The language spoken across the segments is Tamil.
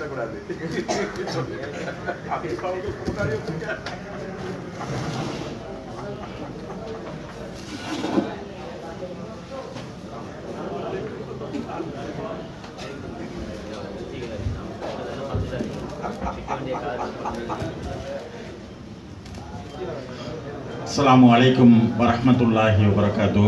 திட்டக்கூடாது அப்படி அவங்க முன்னாடியே போய் அஸ்ஸலாமு அலைக்கும் வரஹ்மத்துல்லாஹி வபரகாத்து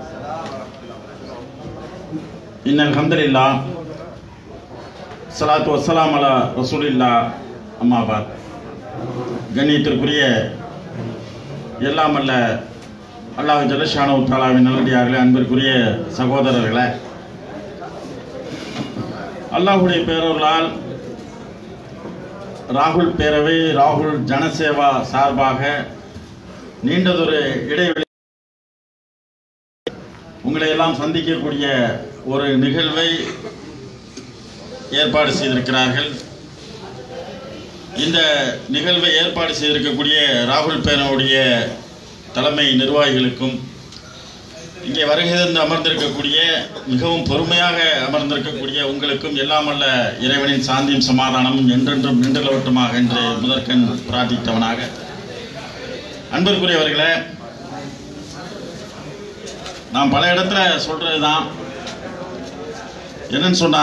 இன்னல் ஹம்துலில்லா ஸலாத்து வஸ்ஸலாம் அலா ரசூலில்லா அம்மாபாத் கண்ணியத்திற்குரிய எல்லாம் அல்ல அல்லாஹ் ஜலஷானு தாலாவின் நல்லடியார்களே அன்பிற்குரிய சகோதரர்களே அல்லாஹுடைய பேரொருளால் ராகுல் பேரவை ராகுல் ஜனசேவா சார்பாக நீண்டதொரு இடைவெளி உங்களை எல்லாம் சந்திக்கக்கூடிய ஒரு நிகழ்வை ஏற்பாடு செய்திருக்கிறார்கள் இந்த நிகழ்வை ஏற்பாடு செய்திருக்கக்கூடிய ராகுல் பேரனுடைய தலைமை நிர்வாகிகளுக்கும் இங்கே வருகை தந்து அமர்ந்திருக்கக்கூடிய மிகவும் பொறுமையாக அமர்ந்திருக்கக்கூடிய உங்களுக்கும் எல்லாம் அல்ல இறைவனின் சாந்தியும் சமாதானமும் என்றென்றும் நின்றலவட்டுமாக என்று முதற்கண் பிரார்த்தித்தவனாக அன்பிற்குரியவர்களே நான் பல இடத்துல சொல்றது தான் என்னன்னு சொன்னா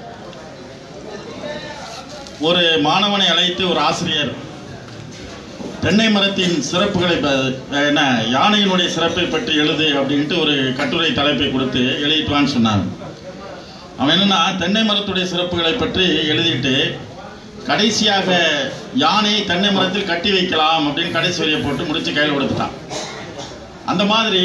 ஒரு மாணவனை அழைத்து ஒரு ஆசிரியர் தென்னை மரத்தின் சிறப்புகளை ப- என்ன யானையினுடைய சிறப்பை பற்றி எழுது அப்படின்ட்டு ஒரு கட்டுரை தலைப்பை கொடுத்து எழுதிட்டுவான்னு சொன்னார் அவன் என்னன்னா தென்னை மரத்துடைய சிறப்புகளை பற்றி எழுதிட்டு கடைசியாக யானையை தென்னை மரத்தில் கட்டி வைக்கலாம் அப்படின்னு கடைசி வரியை போட்டு முடிச்சு கையில் கொடுத்துட்டான் அந்த மாதிரி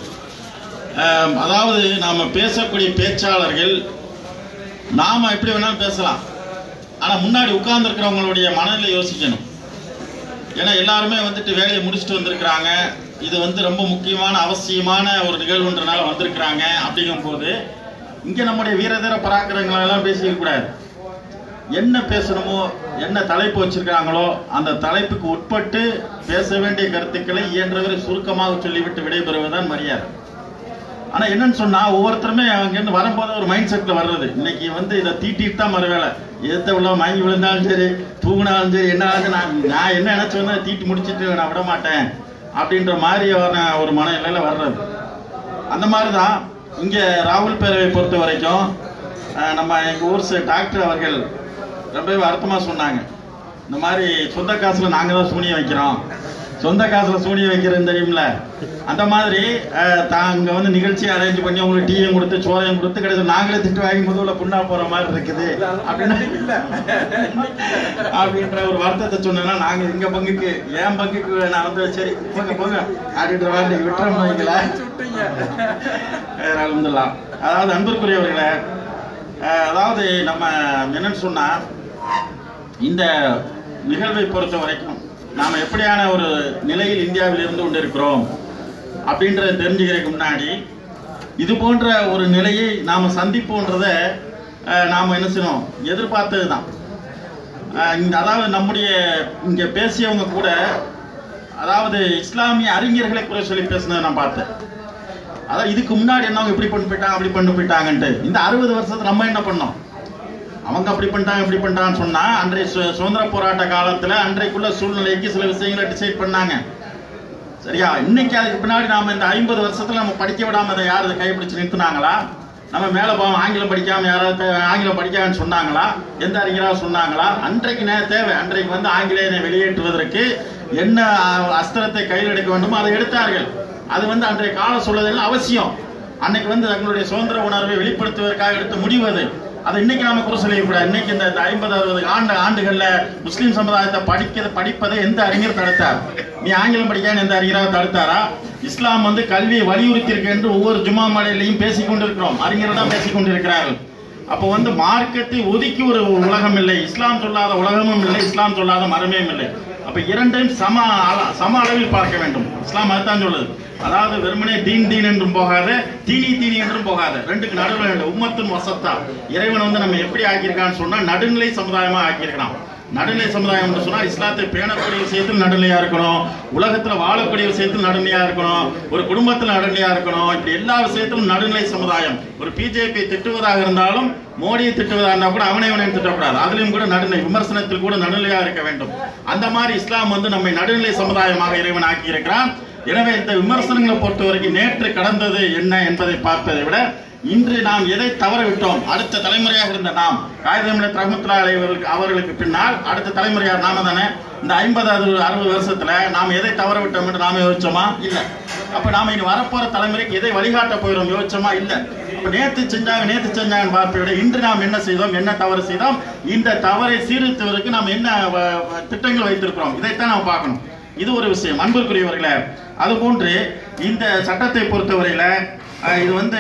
ஆம், அதாவது நாம பேசக்கூடிய பேச்சாளர்கள் நாம எப்படி வேணாலும் பேசலாம் ஆனா முன்னாடி உட்கார்ந்து இருக்கிறவங்களுடைய மனநிலை யோசிக்கணும் ஏன்னா எல்லாருமே வந்துட்டு வேலையை முடிச்சுட்டு வந்திருக்கிறாங்க இது வந்து ரொம்ப முக்கியமான அவசியமான ஒரு நிகழ்வுன்றனால வந்திருக்கிறாங்க அப்படிங்கும்போது இங்க நம்முடைய வீரதீர பராக்கிரங்களை எல்லாம் பேசிக்க கூடாது என்ன பேசணுமோ என்ன தலைப்பு வச்சிருக்காங்களோ அந்த தலைப்புக்கு உட்பட்டு பேச வேண்டிய கருத்துக்களை இயன்றவரை சுருக்கமாக சொல்லிவிட்டு விடைபெறுவதுதான் மரியாதை ஆனா என்னன்னு சொன்னா ஒவ்வொருத்தருமே அங்கிருந்து வரும்போது ஒரு மைண்ட் செட்ல வர்றது இன்னைக்கு வந்து இதை தீட்டிட்டு தான் மறு வேலை எதிர்த்த உள்ள மயங்கி விழுந்தாலும் சரி தூங்கினாலும் சரி என்ன ஆகுது நான் நான் என்ன நினைச்சேன்னா தீட்டி முடிச்சிட்டு நான் விட மாட்டேன் அப்படின்ற மாதிரியான ஒரு மனநிலையில வர்றது அந்த மாதிரி தான் இங்க ராகுல் பேரவை பொறுத்த வரைக்கும் அஹ், நம்ம எங்க ஊர் சை- டாக்டர் அவர்கள் ரொம்பவே அர்த்தமா சொன்னாங்க இந்த மாதிரி சொந்த காசுல நாங்க தான் சூனியம் வைக்கிறோம் சொந்த காசுல சூனியம் வைக்கிறது தெரியும்ல அந்த மாதிரி அஹ், தாங்க வந்து நிகழ்ச்சி அரேஞ்ச் பண்ணி உங்களுக்கு டீயும் கொடுத்து சோறையும் கொடுத்து கிடையாது நாங்களே திட்டு வாங்கி முதல்ல புண்ணா போற மாதிரி இருக்குது அப்படின்னு அப்படின்ற ஒரு வருத்தத்தை சொன்னா நாங்க எங்க பங்குக்கு என் பங்குக்கு நான் வந்து சரி போங்க போங்க அப்படின்ற மாதிரி விட்டுறோம் வைங்களேன் அல்ஹம்துலில்லாஹ். அதாவது அன்பிற்குரியவர்களே அஹ், அதாவது நம்ம என்னன்னு சொன்னா இந்த நிகழ்வை பொறுத்த வரைக்கும் நாம எப்படியான ஒரு நிலையில் இந்தியாவில் இருந்து கொண்டிருக்கிறோம் அப்படின்றத தெரிஞ்சுக்கிறதுக்கு முன்னாடி இது போன்ற ஒரு நிலையை நாம சந்திப்போன்றத அஹ், நாம என்ன செய்யணும் எதிர்பார்த்தது தான் இந்த அதாவது நம்முடைய இங்க பேசியவங்க கூட அதாவது இஸ்லாமிய அறிஞர்களை குறை சொல்லி பேசினதை நான் பார்த்தேன் அதான் இதுக்கு முன்னாடி என்னவங்க இப்படி பண்ணி போயிட்டாங்க அப்படி பண்ணி போயிட்டாங்கன்ட்டு இந்த அறுபது வருஷத்துல நம்ம என்ன பண்ணோம் அவங்க அப்படி பண்ணிட்டாங்க இப்படி பண்ணிட்டாங்கன்னு சொன்னா அன்றைய சு- சுதந்திர போராட்ட காலத்துல அன்றைக்குள்ள சூழ்நிலைக்கு சில விஷயங்களை டிசைட் பண்ணாங்க சரியா இன்னைக்கு அதுக்கு பின்னாடி நாம இந்த ஐம்பது வருஷத்துல நம்ம படிக்க விடாம அதை யார் அதை கைப்பிடிச்சு நிறுத்துனாங்களா நம்ம மேல போவோம் ஆங்கிலம் படிக்காம யாராவது ஆங்கிலம் படிக்காமன்னு சொன்னாங்களா எந்த அறிஞராக சொன்னாங்களா அன்றைக்கு நே தேவை அன்றைக்கு வந்து ஆங்கிலேயனை வெளியேற்றுவதற்கு என்ன அஹ், அஸ்திரத்தை கையில் எடுக்க வேண்டுமோ அதை எடுத்தார்கள் அது வந்து அன்றைய கால சூழலில் அவசியம் அன்னைக்கு வந்து தங்களுடைய சுதந்திர உணர்வை வெளிப்படுத்துவதற்காக எடுத்த முடிவு அது அதை இன்னைக்கு நாம குறை சொல்லிக்கூடாது இன்னைக்கு இந்த ஐம்பது அறுபது ஆண்டு ஆண்டுகள்ல முஸ்லிம் சமுதாயத்தை படிக்க படிப்பதை எந்த அறிஞர் தடுத்தார் நீ ஆங்கிலம் படிக்கான்னு எந்த அறிஞராக தடுத்தாரா இஸ்லாம் வந்து கல்வியை வலியுறுத்தி இருக்கு என்று ஒவ்வொரு ஜும்மா மலையிலையும் பேசிக் கொண்டிருக்கிறோம் அறிஞர் தான் பேசிக் கொண்டிருக்கிறார்கள் அப்போ வந்து மார்க்கத்தை ஒதுக்கி ஒரு உலகம் இல்லை இஸ்லாம் சொல்லாத உலகமும் இல்லை இஸ்லாம் சொல்லாத மரமே இல்லை அப்ப இரண்டையும் சம அள- சம அளவில் பார்க்க வேண்டும் இஸ்லாம் அதுதான் சொல்லுது அதாவது வெறுமனே தீன் தீன் என்றும் போகாத தீனி தீனி என்றும் போகாத ரெண்டுக்கு நடுவில் ரெண்டு உம்மத்தின் வசத்தா இறைவன் வந்து நம்ம எப்படி ஆக்கியிருக்கான்னு சொன்னா நடுநிலை சமுதாயமா ஆக்கியிருக்கான் நடுநிலை சமுதாயம் என்று சொன்னால் இஸ்லாத்தை பேணக்கூடிய விஷயத்தில் நடுநிலையா இருக்கணும் உலகத்துல வாழக்கூடிய விஷயத்தில் நடுநிலையா இருக்கணும் ஒரு குடும்பத்தில் நடுநிலையா இருக்கணும் இப்படி எல்லா விஷயத்திலும் நடுநிலை சமுதாயம் ஒரு பிஜேபி திட்டுவதாக இருந்தாலும் மோடியை திட்டுவதாக இருந்தால் கூட அவனை இவனை திட்டக்கூடாது அதுலயும் கூட நடுநிலை விமர்சனத்தில் கூட நடுநிலையா இருக்க வேண்டும் அந்த மாதிரி இஸ்லாம் வந்து நம்மை நடுநிலை சமுதாயமாக இறைவன் ஆக்கி இருக்கிறான் எனவே இந்த விமர்சனங்களை பொறுத்த வரைக்கும் நேற்று கடந்தது என்ன என்பதை பார்ப்பதை விட இன்று நாம் எதை தவற விட்டோம் அடுத்த தலைமுறையாக இருந்த நாம் காகிதமில்ல ரஹமத்துல்லா அவர்களுக்கு அவர்களுக்கு பின்னால் அடுத்த தலைமுறையார் நாம தானே இந்த ஐம்பது அறுபது வருஷத்துல நாம் எதை தவற விட்டோம் என்று நாம யோசிச்சோமா இல்ல அப்ப நாம இனி வரப்போற தலைமுறைக்கு எதை வழிகாட்ட போகிறோம் யோசிச்சோமா இல்ல அப்ப நேத்து செஞ்சாங்க நேத்து செஞ்சாங்க பார்ப்பதை விட இன்று நாம் என்ன செய்தோம் என்ன தவறு செய்தோம் இந்த தவறை சீர்திருத்துவதற்கு நாம் என்ன வ- வ- திட்டங்கள் வைத்திருக்கிறோம் இதைத்தான் நாம் பார்க்கணும் இது ஒரு விஷயம் அன்புக்குரியவர்களே அதுபோன்று இந்த சட்டத்தை பொறுத்தவரையில அஹ், இது வந்து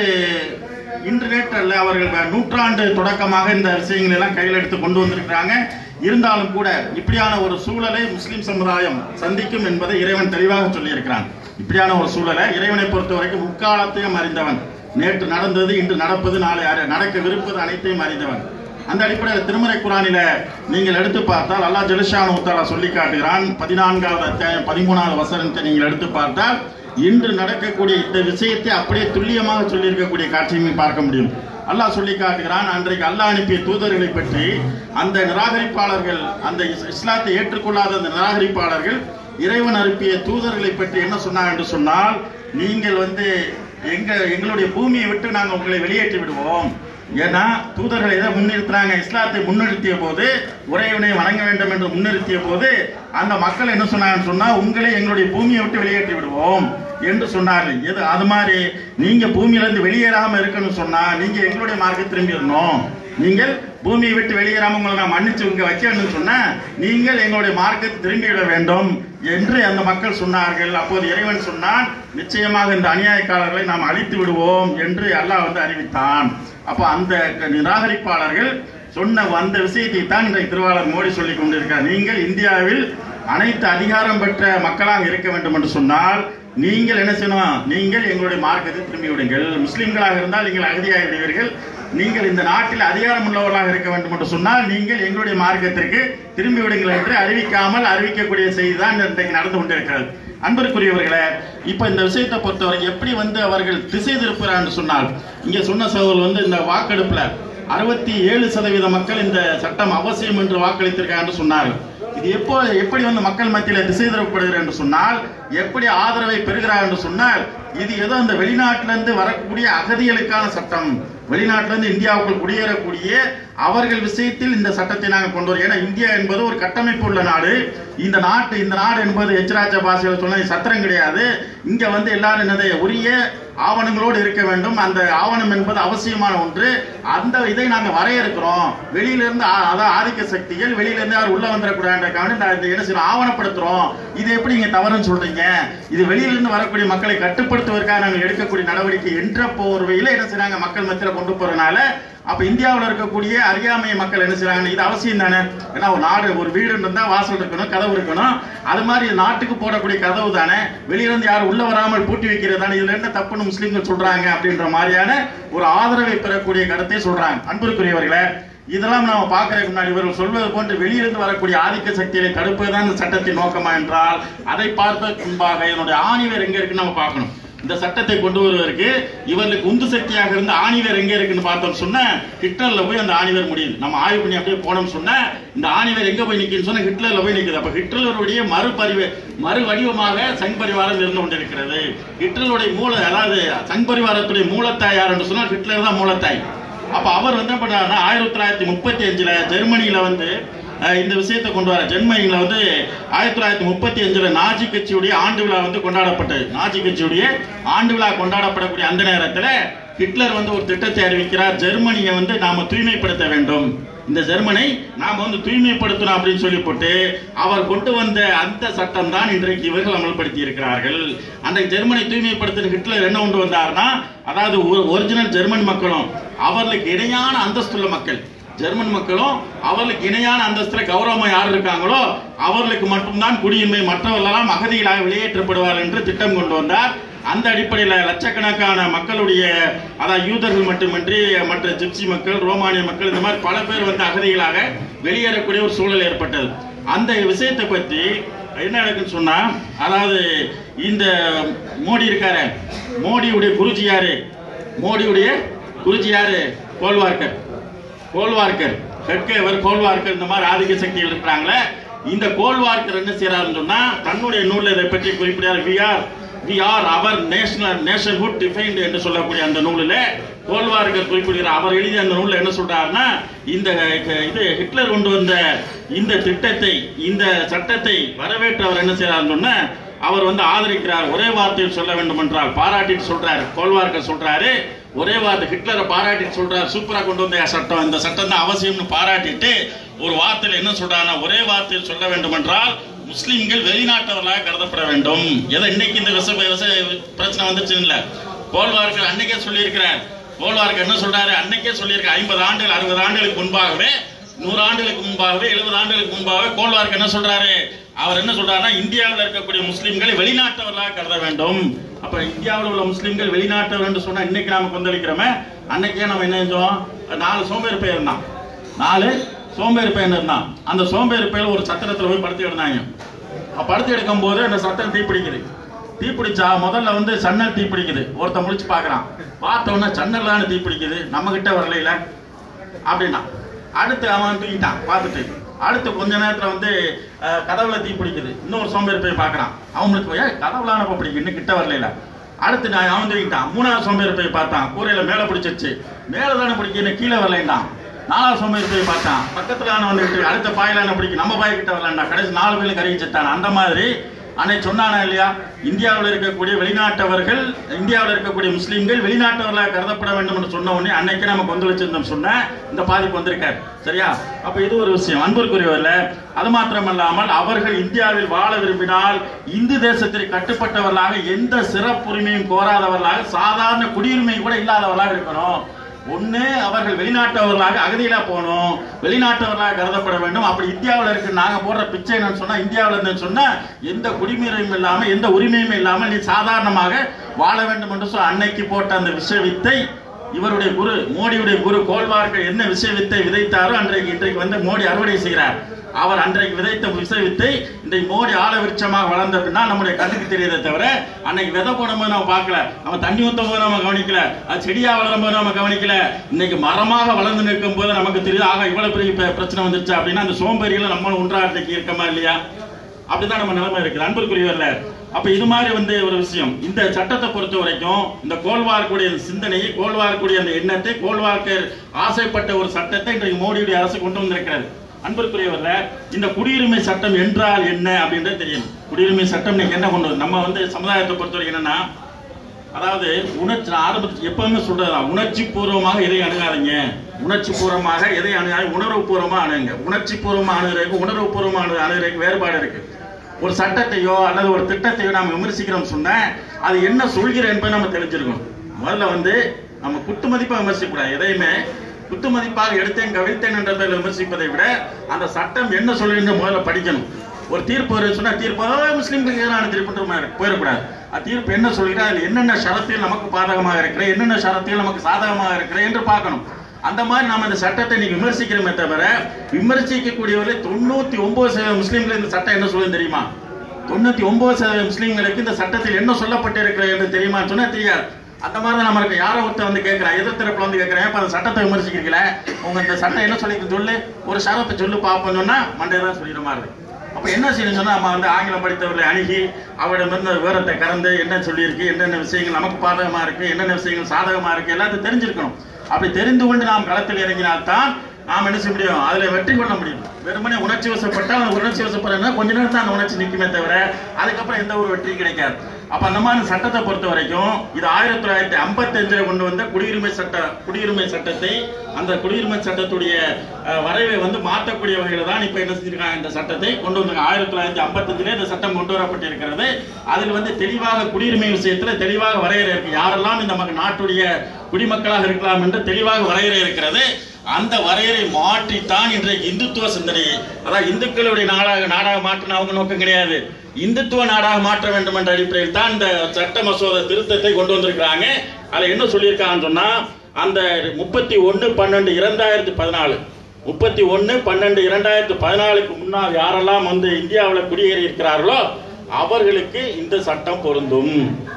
இன்று நேற்றல்ல அவர்கள் நூற்றாண்டு தொடக்கமாக இந்த விஷயங்களை எல்லாம் கையில் எடுத்து கொண்டு வந்திருக்கிறாங்க இருந்தாலும் கூட இப்படியான ஒரு சூழலை முஸ்லிம் சமுதாயம் சந்திக்கும் என்பதை இறைவன் தெளிவாக சொல்லியிருக்கிறான் இப்படியான ஒரு சூழலை இறைவனை பொறுத்த வரைக்கும் முக்காலத்தையும் அறிந்தவன் நேற்று நடந்தது இன்று நடப்பது நாளை அறி- நடக்கவிருப்பது அனைத்தையும் அறிந்தவன் அந்த அடிப்படையில் திருமறை குரானில நீங்கள் எடுத்து பார்த்தால் அல்லாஹ் ஜெலிஷானு உத்தாலா சொல்லி காட்டுகிறான் பதினான்காவது அத்தியாயம் பதிமூணாவது வசனத்தை நீங்கள் எடுத்து பார்த்தால் இன்று நடக்கக்கூடிய இந்த விஷயத்தை அப்படியே துல்லியமாக சொல்லியிருக்கக்கூடிய காட்சியை பார்க்க முடியும் அல்லாஹ் சொல்லி காட்டுகிறான் அன்றைக்கு அல்லாஹ் அனுப்பிய தூதர்களை பற்றி அந்த நிராகரிப்பாளர்கள் அந்த இஸ்- இஸ்லாத்தை ஏற்றுக்கொள்ளாத அந்த நிராகரிப்பாளர்கள் இறைவன் அனுப்பிய தூதர்களை பற்றி என்ன சொன்னார் என்று சொன்னால் நீங்கள் வந்து எங்க எங்களுடைய பூமியை விட்டு நாங்கள் உங்களை வெளியேற்றி விடுவோம் ஏன்னா தூதர்கள் எதை முன்னிறுத்துறாங்க இஸ்லாத்தை முன்னிறுத்திய போது உறைவனை வணங்க வேண்டும் என்று முன்னிறுத்திய போது அந்த மக்கள் என்ன சொன்னாங்கன்னு சொன்னா உங்களை எங்களுடைய பூமியை விட்டு வெளியேற்றி விடுவோம் என்று சொன்னார்கள் எது அது மாதிரி நீங்க பூமியிலிருந்து வெளியேறாம இருக்கணும்னு சொன்னா நீங்க எங்களுடைய மார்க்கை திரும்பிடணும் நீங்கள் பூமியை விட்டு வெளியேறாம உங்களை நான் மன்னிச்சு இங்க வைக்கணும்னு சொன்னா நீங்கள் எங்களுடைய மார்க்கத்தை திரும்பிவிட வேண்டும் என்று அந்த மக்கள் சொன்னார்கள் அப்போது இறைவன் சொன்னான் நிச்சயமாக இந்த அநியாயக்காரர்களை நாம் அழித்து விடுவோம் என்று அல்லாஹ் வந்து அறிவித்தான் அப்போ அந்த நிராகரிப்பாளர்கள் சொன்ன அந்த விஷயத்தை தான் இன்றைக்கு திருவாளர் மோடி சொல்லிக் கொண்டிருக்கிறார் நீங்கள் இந்தியாவில் அனைத்து அதிகாரம் பெற்ற மக்களாக இருக்க வேண்டும் என்று சொன்னால் நீங்கள் என்ன செய்யணும் நீங்கள் எங்களுடைய மார்க்கத்தை திரும்பி விடுங்கள் முஸ்லிம்களாக இருந்தால் நீங்கள் அகதியாக விடுவீர்கள் நீங்கள் இந்த நாட்டில் அதிகாரம் உள்ளவர்களாக இருக்க வேண்டும் என்று சொன்னால் நீங்கள் எங்களுடைய மார்க்கத்திற்கு திரும்பி விடுங்கள் என்று அறிவிக்காமல் அறிவிக்கக்கூடிய செய்தி தான் இன்றைக்கு நடந்து கொண்டிருக்கிறது அன்பிற்குரியவர்களே இப்ப இந்த விஷயத்தை பொறுத்தவரை எப்படி வந்து அவர்கள் திசை திருப்புறார் என்று சொன்னால் இங்க சொன்ன சகோதரர் வந்து இந்த வாக்கெடுப்புல அறுபத்தி ஏழு சதவீத மக்கள் இந்த சட்டம் அவசியம் என்று வாக்களித்திருக்காங்க என்று சொன்னார்கள் இது எப்போ எப்படி வந்து மக்கள் மத்தியில திசை திருப்பப்படுகிறது என்று சொன்னால் எப்படி ஆதரவை பெறுகிறார் என்று சொன்னால் இது ஏதோ அந்த வெளிநாட்டிலிருந்து வரக்கூடிய அகதிகளுக்கான சட்டம் வெளிநாட்டிலிருந்து இந்தியாவுக்குள் குடியேறக்கூடிய அவர்கள் விஷயத்தில் இந்த சட்டத்தை நாங்கள் கொண்டு வரோம் ஏன்னா இந்தியா என்பது ஒரு கட்டமைப்பு உள்ள நாடு இந்த நாட்டு இந்த நாடு என்பது எச்ராஜ பாஷையில் சொன்ன சத்திரம் கிடையாது இங்க வந்து எல்லாரும் என்னது உரிய ஆவணங்களோடு இருக்க வேண்டும் அந்த ஆவணம் என்பது அவசியமான ஒன்று அந்த இதை நாங்க வரையறுக்கிறோம் வெளியில இருந்து ஆ- அதான் ஆதிக்க சக்திகள் வெளியில இருந்து யாரும் உள்ள வந்துடக்கூடாதுக்காக இந்த என்ன செய்யணும் ஆவணப்படுத்துறோம் இது எப்படி நீங்க தவறுன்னு சொல்றீங்க இது வெளியில இருந்து வரக்கூடிய மக்களை கட்டுப்படுத்துவதற்காக நாங்கள் எடுக்கக்கூடிய நடவடிக்கை என்ற போர்வையில என்ன செய்றாங்க மக்கள் மத்தியில கொண்டு போறதுனால அப்ப இந்தியாவுல இருக்கக்கூடிய அறியாமை மக்கள் என்ன செய்றாங்க இது அவசியம் தானே ஏன்னா ஒரு நாடு ஒரு வீடு இருந்தா வாசல் இருக்கணும் கதவு இருக்கணும் அது மாதிரி நாட்டுக்கு போடக்கூடிய கதவு தானே வெளியில இருந்து யாரும் உள்ள வராமல் பூட்டி வைக்கிறது தானே இதுல என்ன தப்புன்னு முஸ்லீம்கள் சொல்றாங்க அப்படின்ற மாதிரியான ஒரு ஆதரவை பெறக்கூடிய கருத்தை சொல்றாங்க அன்பிற்குரியவர்களே இதெல்லாம் நாம பார்க்கறதுக்கு முன்னாடி இவர்கள் சொல்வது போன்று வெளியிலிருந்து வரக்கூடிய ஆதிக்க சக்திகளை தடுப்பதுதான் இந்த சட்டத்தின் நோக்கமா என்றால் அதை பார்ப்பதற்கு முன்பாக இதனுடைய ஆணிவேர் எங்க இருக்குன்னு நம்ம பார்க்கணும் இந்த சட்டத்தை கொண்டு வருவதற்கு இவர்களுக்கு உந்து சக்தியாக இருந்த ஆணிவேர் எங்க இருக்குன்னு பார்த்தோம் சொன்னா ஹிட்லர்ல போய் அந்த ஆணிவேர் முடியுது நம்ம ஆய்வு பண்ணி அப்படியே போனோம் சொன்னா இந்த ஆணிவேர் எங்க போய் நிக்குன்னு சொன்னா ஹிட்லர்ல போய் நிக்குது அப்ப ஹிட்லருடைய மறுபரிவு மறு வடிவமாக சங் பரிவாரம் இருந்து கொண்டிருக்கிறது ஹிட்லருடைய மூல அதாவது சங் பரிவாரத்துடைய மூலத்தாய் யார் என்று சொன்னால் ஹிட்லர் தான் மூலத்தாய் அப்ப அவர் வந்து என்ன பண்ணாருன்னா ஆயிரத்தி தொள்ளாயிரத்தி முப்பத்தி அஞ்சுல ஜெர்மனியில வந்து அஹ், இந்த விஷயத்தை கொண்டு வர ஜெர்மனியில வந்து ஆயிரத்தி தொள்ளாயிரத்தி முப்பத்தி அஞ்சுல நாஜி கட்சியுடைய ஆண்டு விழா வந்து கொண்டாடப்பட்டது நாஜி கட்சியுடைய ஆண்டு விழா கொண்டாடப்படக்கூடிய அந்த நேரத்துல ஹிட்லர் வந்து ஒரு திட்டத்தை அறிவிக்கிறார் ஜெர்மனியை வந்து நாம தூய்மைப்படுத்த வேண்டும் இந்த ஜெர்மனை நாம வந்து தூய்மைப்படுத்தணும் அப்படின்னு சொல்லி போட்டு அவர் கொண்டு வந்த அந்த சட்டம் தான் இன்றைக்கு இவர்கள் அமல்படுத்தி இருக்கிறார்கள் அந்த ஜெர்மனை தூய்மைப்படுத்த ஹிட்லர் என்ன கொண்டு வந்தார்னா அதாவது ஒரிஜினல் ஜெர்மன் மக்களும் அவர்களுக்கு இணையான அந்தஸ்துள்ள மக்கள் ஜெர்மன் மக்களும் அவர்களுக்கு இணையான அந்தஸ்துல கௌரவமா யார் இருக்காங்களோ அவர்களுக்கு மட்டும்தான் குடியுரிமை மற்றவர்களெல்லாம் அகதிகளாக வெளியேற்றப்படுவார் என்று திட்டம் கொண்டு வந்தார் அந்த அடிப்படையில் லட்சக்கணக்கான மக்களுடைய அதாவது யூதர்கள் மட்டுமின்றி மற்ற ஜிப்சி மக்கள் ரோமானிய மக்கள் இந்த மாதிரி பல பேர் வந்து அகதிகளாக வெளியேறக்கூடிய ஒரு சூழல் ஏற்பட்டது அந்த விஷயத்தை பற்றி என்ன நடக்குன்னு சொன்னா அதாவது இந்த மோடி இருக்காரு மோடியுடைய குருஜி யாரு மோடியுடைய குருஜி யாரு கோல்வார்கர் கோல்வார்கர் கட்கேவர் கோல்வார்கர் இந்த மாதிரி ஆதிக்க சக்திகள் இருக்கிறாங்களே இந்த கோல்வார்கர் என்ன செய்யறாருன்னு சொன்னா தன்னுடைய நூலில் இதை பற்றி குறிப்பிடார் we or we or our national nationhood defined என்று சொல்லக்கூடிய அந்த நூலில் கோல்வார்கர் குறிப்பிடுகிறார் அவர் எழுதிய அந்த நூலில் என்ன சொல்றாருன்னா இந்த க- இது ஹிட்லர் கொண்டு வந்த இந்த திட்டத்தை இந்த சட்டத்தை வரவேற்று அவர் என்ன செய்யறாருன்னு சொன்னா அவர் வந்து ஆதரிக்கிறார் ஒரே வார்த்தையில் சொல்ல வேண்டும் என்றால் பாராட்டிட்டு சொல்றாரு கோல்வார்கர் சொல்றாரு ஒரே வார்த்தை ஹிட்லரை பாராட்டிட்டு சொல்றாரு சூப்பரா கொண்டு வந்த சட்டம் இந்த சட்டம் தான் அவசியம்னு பாராட்டிட்டு ஒரு வார்த்தையில் என்ன சொல்றாருன்னா ஒரே வார்த்தையில் சொல்ல வேண்டும் என்றால் முஸ்லிம்கள் வெளிநாட்டவர்களாக கருதப்பட வேண்டும் எதை இன்னைக்கு இந்த விச விச பிரச்சனை வந்துச்சு இல்ல கோல்வார்கர் அன்னைக்கே சொல்லியிருக்கிறார் கோல்வார்கர் என்ன சொல்றாரு அன்னைக்கே சொல்லியிருக்க ஐம்பது ஆண்டுகள் அறுபது ஆண்டுகளுக்கு முன்பாகவே நூறு ஆண்டுகளுக்கு முன்பாகவே எழுபது ஆண்டுகளுக்கு முன்பாகவே கோல்வார்க் என்ன சொல்றாரு அவர் என்ன சொல்றாருன்னா இந்தியாவில் இருக்கக்கூடிய முஸ்லிம்களை வெளிநாட்டவர்களாக கருத வேண்டும் அப்ப இந்தியாவில் உள்ள முஸ்லிம்கள் வெளிநாட்டவர் என்று சொன்னா இன்னைக்கு நாம கொந்தளிக்கிறோமே அன்னைக்கே நம்ம என்ன செஞ்சோம் நாலு சோம்பேறி பையன் இருந்தான் நாலு சோம்பேறி பையன் இருந்தான் அந்த சோம்பேறி பையன் ஒரு சத்திரத்துல போய் படுத்து கிடந்தாங்க அப்ப படுத்து எடுக்கும் போது அந்த சத்திரம் தீப்பிடிக்குது தீப்பிடிச்சா முதல்ல வந்து சன்னல் தீப்பிடிக்குது ஒருத்தன் முடிச்சு பார்க்கறான் பார்த்த உடனே சன்னல் தீப்பிடிக்குது நம்ம கிட்ட வரலையில அப்படின்னா அடுத்து அவன் தூக்கிட்டான் பார்த்துட்டு அடுத்து கொஞ்ச நேரத்துல வந்து அஹ், கதவுல தீ பிடிக்குது இன்னொரு சோம்பேறி போய் பார்க்கறான் அவனுக்கு போய் "ஏய், கதவுலான இப்ப பிடிக்கும் இன்னும் கிட்ட வரல அடுத்து நான் அவன் தூக்கிட்டான் மூணாவது சோம்பேறி போய் பார்த்தான் கூரையில மேல பிடிச்சிருச்சு மேல தானே பிடிக்கும் இன்னும் கீழே வரலைன்டான் நாலாவது சோம்பேறி போய் பார்த்தான் பக்கத்துல ஆன வந்துட்டு அடுத்த பாயிலான பிடிக்கும் நம்ம பாய் கிட்ட வரலாம்டா கடைசி நாலு பேரும் கருகி செத்தான் அந்த மாதிரி அன்னைக்கு சொன்னானா இல்லையா இந்தியாவில் இருக்கக்கூடிய வெளிநாட்டவர்கள் இந்தியாவில் இருக்கக்கூடிய முஸ்லீம்கள் வெளிநாட்டவர்களாக கருதப்பட வேண்டும் என்று சொன்ன உடனே அன்னைக்கு நம்ம கொந்தளிச்சிருந்தோம் சொன்ன இந்த பாதிப்பு வந்திருக்காரு சரியா அப்ப இது ஒரு விஷயம் அன்பிற்குரியவர்ல அது மாத்திரமல்லாமல் அவர்கள் இந்தியாவில் வாழ விரும்பினால் இந்து தேசத்திற்கு கட்டுப்பட்டவர்களாக எந்த சிறப்புரிமையும் கோராதவர்களாக சாதாரண குடியுரிமை கூட இல்லாதவர்களாக இருக்கணும் ஒண்ணு அவர்கள் வெளிநாட்டவர்களாக அகதியில போகணும் வெளிநாட்டவர்களாக கருதப்பட வேண்டும் அப்படி இந்தியாவில் இருக்கு நாங்க போடுற பிச்சை என்னன்னு சொன்னா இந்தியாவில் இருந்து சொன்னா எந்த குடிமுறையும் இல்லாம எந்த உரிமையும் இல்லாமல் நீ சாதாரணமாக வாழ வேண்டும் என்று சொல்லி அன்னைக்கு போட்ட அந்த விஷ வித்தை இவருடைய குரு மோடியுடைய குரு கோல்வார்கள் என்ன விஷய வித்தை விதைத்தாரோ அன்றைக்கு இன்றைக்கு வந்து மோடி அறுவடை செய்கிறார் அவர் அன்றைக்கு விதைத்த விஷ வித்தை இன்றைக்கு மோடி ஆல விருட்சமாக வளர்ந்த பின்னா நம்முடைய கண்ணுக்கு தெரியுதே தவிர அன்னைக்கு விதை போடும்போது நம்ம பார்க்கல நம்ம தண்ணி ஊத்தும் போது நம்ம கவனிக்கல அது செடியா வளரும் போது நம்ம கவனிக்கல இன்னைக்கு மரமாக வளர்ந்து நிற்கும் போது நமக்கு தெரியுது ஆக இவ்வளவு பெரிய ப- பிரச்சனை வந்துருச்சு அப்படின்னா அந்த சோம்பேறிகளை நம்ம ஒன்றாட்டக்கு இருக்கமா இல்லையா அப்படிதான் நம்ம நிலைமை இருக்குது அன்புக்குரியவர்ல அப்ப இது மாதிரி வந்து ஒரு விஷயம் இந்த சட்டத்தை பொறுத்த வரைக்கும் இந்த கோல்வார்க்குடைய சிந்தனையை கோல்வார்க்குடைய அந்த எண்ணத்தை கோல்வார்க்கர் ஆசைப்பட்ட ஒரு சட்டத்தை இன்றைக்கு மோடியுடைய அரசு கொண்டு வந்திருக்கிறது அன்பிற்குரியவர்ல இந்த குடியுரிமை சட்டம் என்றால் என்ன அப்படின்றது தெரியும் குடியுரிமை சட்டம் இன்னைக்கு என்ன கொண்டு வந்து நம்ம வந்து சமுதாயத்தை பொறுத்த வரைக்கும் என்னன்னா அதாவது உணர்ச்சி நான் ஆரம்பத்தில் எப்பவுமே சொல்றதுதான் உணர்ச்சி பூர்வமாக எதை அணுகாதீங்க உணர்ச்சி பூர்வமாக எதை அணுகாது உணர்வு பூர்வமா அணுகுங்க உணர்ச்சி பூர்வமா அணுகிறதுக்கு உணர்வு பூர்வமா அணு அணுகிறதுக்கு வேறுபாடு இருக்கு ஒரு சட்டத்தையோ அல்லது ஒரு திட்டத்தையோ நாம் விமர்சிக்கிறோம் சொன்னா அது என்ன சொல்கிற என்பதை நம்ம தெரிஞ்சிருக்கணும் முதல்ல வந்து நம்ம குத்து மதிப்பா விமர்சிக்கக்கூடாது எதையுமே குத்து மதிப்பாக எடுத்தேன் கவிழ்த்தேன் என்ற பேரில் விமர்சிப்பதை விட அந்த சட்டம் என்ன சொல்லுகின்ற முதல்ல படிக்கணும் ஒரு தீர்ப்பு வருது சொன்னா தீர்ப்பு "ஆ, முஸ்லிம்களுக்கு எதிரான தீர்ப்புன்ற மாதிரி போயிடக்கூடாது அது தீர்ப்பு என்ன சொல்கிறா அதில் என்னென்ன ஷரத்தில் நமக்கு பாதகமாக இருக்கிற என்னென்ன ஷரத்தில் நமக்கு சாதகமாக இருக்கிற என்று பார்க்கணும் அந்த மாதிரி நாம இந்த சட்டத்தை நீங்க விமர்சிக்கிறோமே தவிர விமர்சிக்கக்கூடியவர்களே தொண்ணூத்தி ஒன்பது சதவீத முஸ்லிம்கள் இந்த சட்டம் என்ன சொல்லுன்னு தெரியுமா தொண்ணூத்தி ஒன்பது சதவீத முஸ்லிம்களுக்கு இந்த சட்டத்தில் என்ன சொல்லப்பட்டிருக்கிறது என்று தெரியுமான்னு சொன்னா தெரியாது அந்த மாதிரி தான் நம்ம இருக்க யாரோ ஒருத்தர் வந்து கேட்கிறேன் எதிர்த்தரப்புல வந்து கேட்கிறேன் இப்ப அந்த சட்டத்தை விமர்சிக்கிறீங்களே உங்க இந்த சட்டம் என்ன சொல்லிருக்கு சொல்லு ஒரு ஷரத்தை சொல்லு பார்ப்போம் சொன்னா மண்டே தான் சொல்லிடுற மாதிரி இருக்கு. அப்ப என்ன செய்யணும் சொன்னா நம்ம வந்து ஆங்கிலம் படித்தவர்களை அணுகி அவரிடமிருந்து விவரத்தை கறந்து என்ன சொல்லியிருக்கு என்னென்ன விஷயங்கள் நமக்கு பாதகமா இருக்கு என்னென்ன விஷயங்கள் சாதகமா இருக்கு எல்லாத்தையும் தெரிஞ்சிருக்கணும் அப்படி தெரிந்து கொண்டு நாம் களத்தில் இறங்கினால்தான் நாம் என்ன செய்ய முடியும் அதுல வெற்றி கொள்ள முடியும் வெறுமனே உணர்ச்சி வசப்பட்டால் அந்த உணர்ச்சி வசப்படுறதுனா கொஞ்ச நேரம் தான் அந்த உணர்ச்சி நிற்குமே தவிர அதுக்கப்புறம் எந்த ஒரு வெற்றியும் கிடைக்காது அப்ப அந்த மாதிரி சட்டத்தை பொறுத்த வரைக்கும் இது ஆயிரத்தி தொள்ளாயிரத்தி ஐம்பத்தி கொண்டு வந்த குடியுரிமை சட்ட குடியுரிமை சட்டத்தை அந்த குடியுரிமை சட்டத்துடைய அஹ், வரைவை வந்து மாற்றக்கூடிய வகையில தான் இப்ப என்ன செஞ்சிருக்காங்க இந்த சட்டத்தை கொண்டு வந்திருக்காங்க ஆயிரத்தி தொள்ளாயிரத்தி ஐம்பத்தஞ்சிலே இந்த சட்டம் கொண்டு வரப்பட்டிருக்கிறது அதில் வந்து தெளிவாக குடியுரிமை விஷயத்துல தெளிவாக வரையறை இருக்கு யாரெல்லாம் இந்த மக நாட்டுடைய குடிமக்களாக இருக்கலாம் என்று தெளிவாக வரையறை இருக்கிறது அந்த வரையறை மாற்றித்தான் இன்றைக்கு இந்துத்துவ சிந்தனையை அதாவது இந்துக்களுடைய நாடாக நாடாக மாற்றின அவங்க நோக்கம் கிடையாது இந்துத்துவ நாடாக மாற்ற வேண்டும் என்ற அடிப்படையில் தான் இந்த சட்ட மசோதா திருத்தத்தை கொண்டு வந்திருக்கிறாங்க அதில் என்ன சொல்லியிருக்காங்கன்னு சொன்னா அந்த முப்பத்தி ஒன்று பன்னெண்டு இரண்டாயிரத்தி பதினாலு முப்பத்தி ஒன்று பன்னெண்டு இரண்டாயிரத்தி பதினாலுக்கு முன்னால் யாரெல்லாம் வந்து இந்தியாவில் குடியேறி இருக்கிறார்களோ அவர்களுக்கு இந்த சட்டம் பொருந்தும்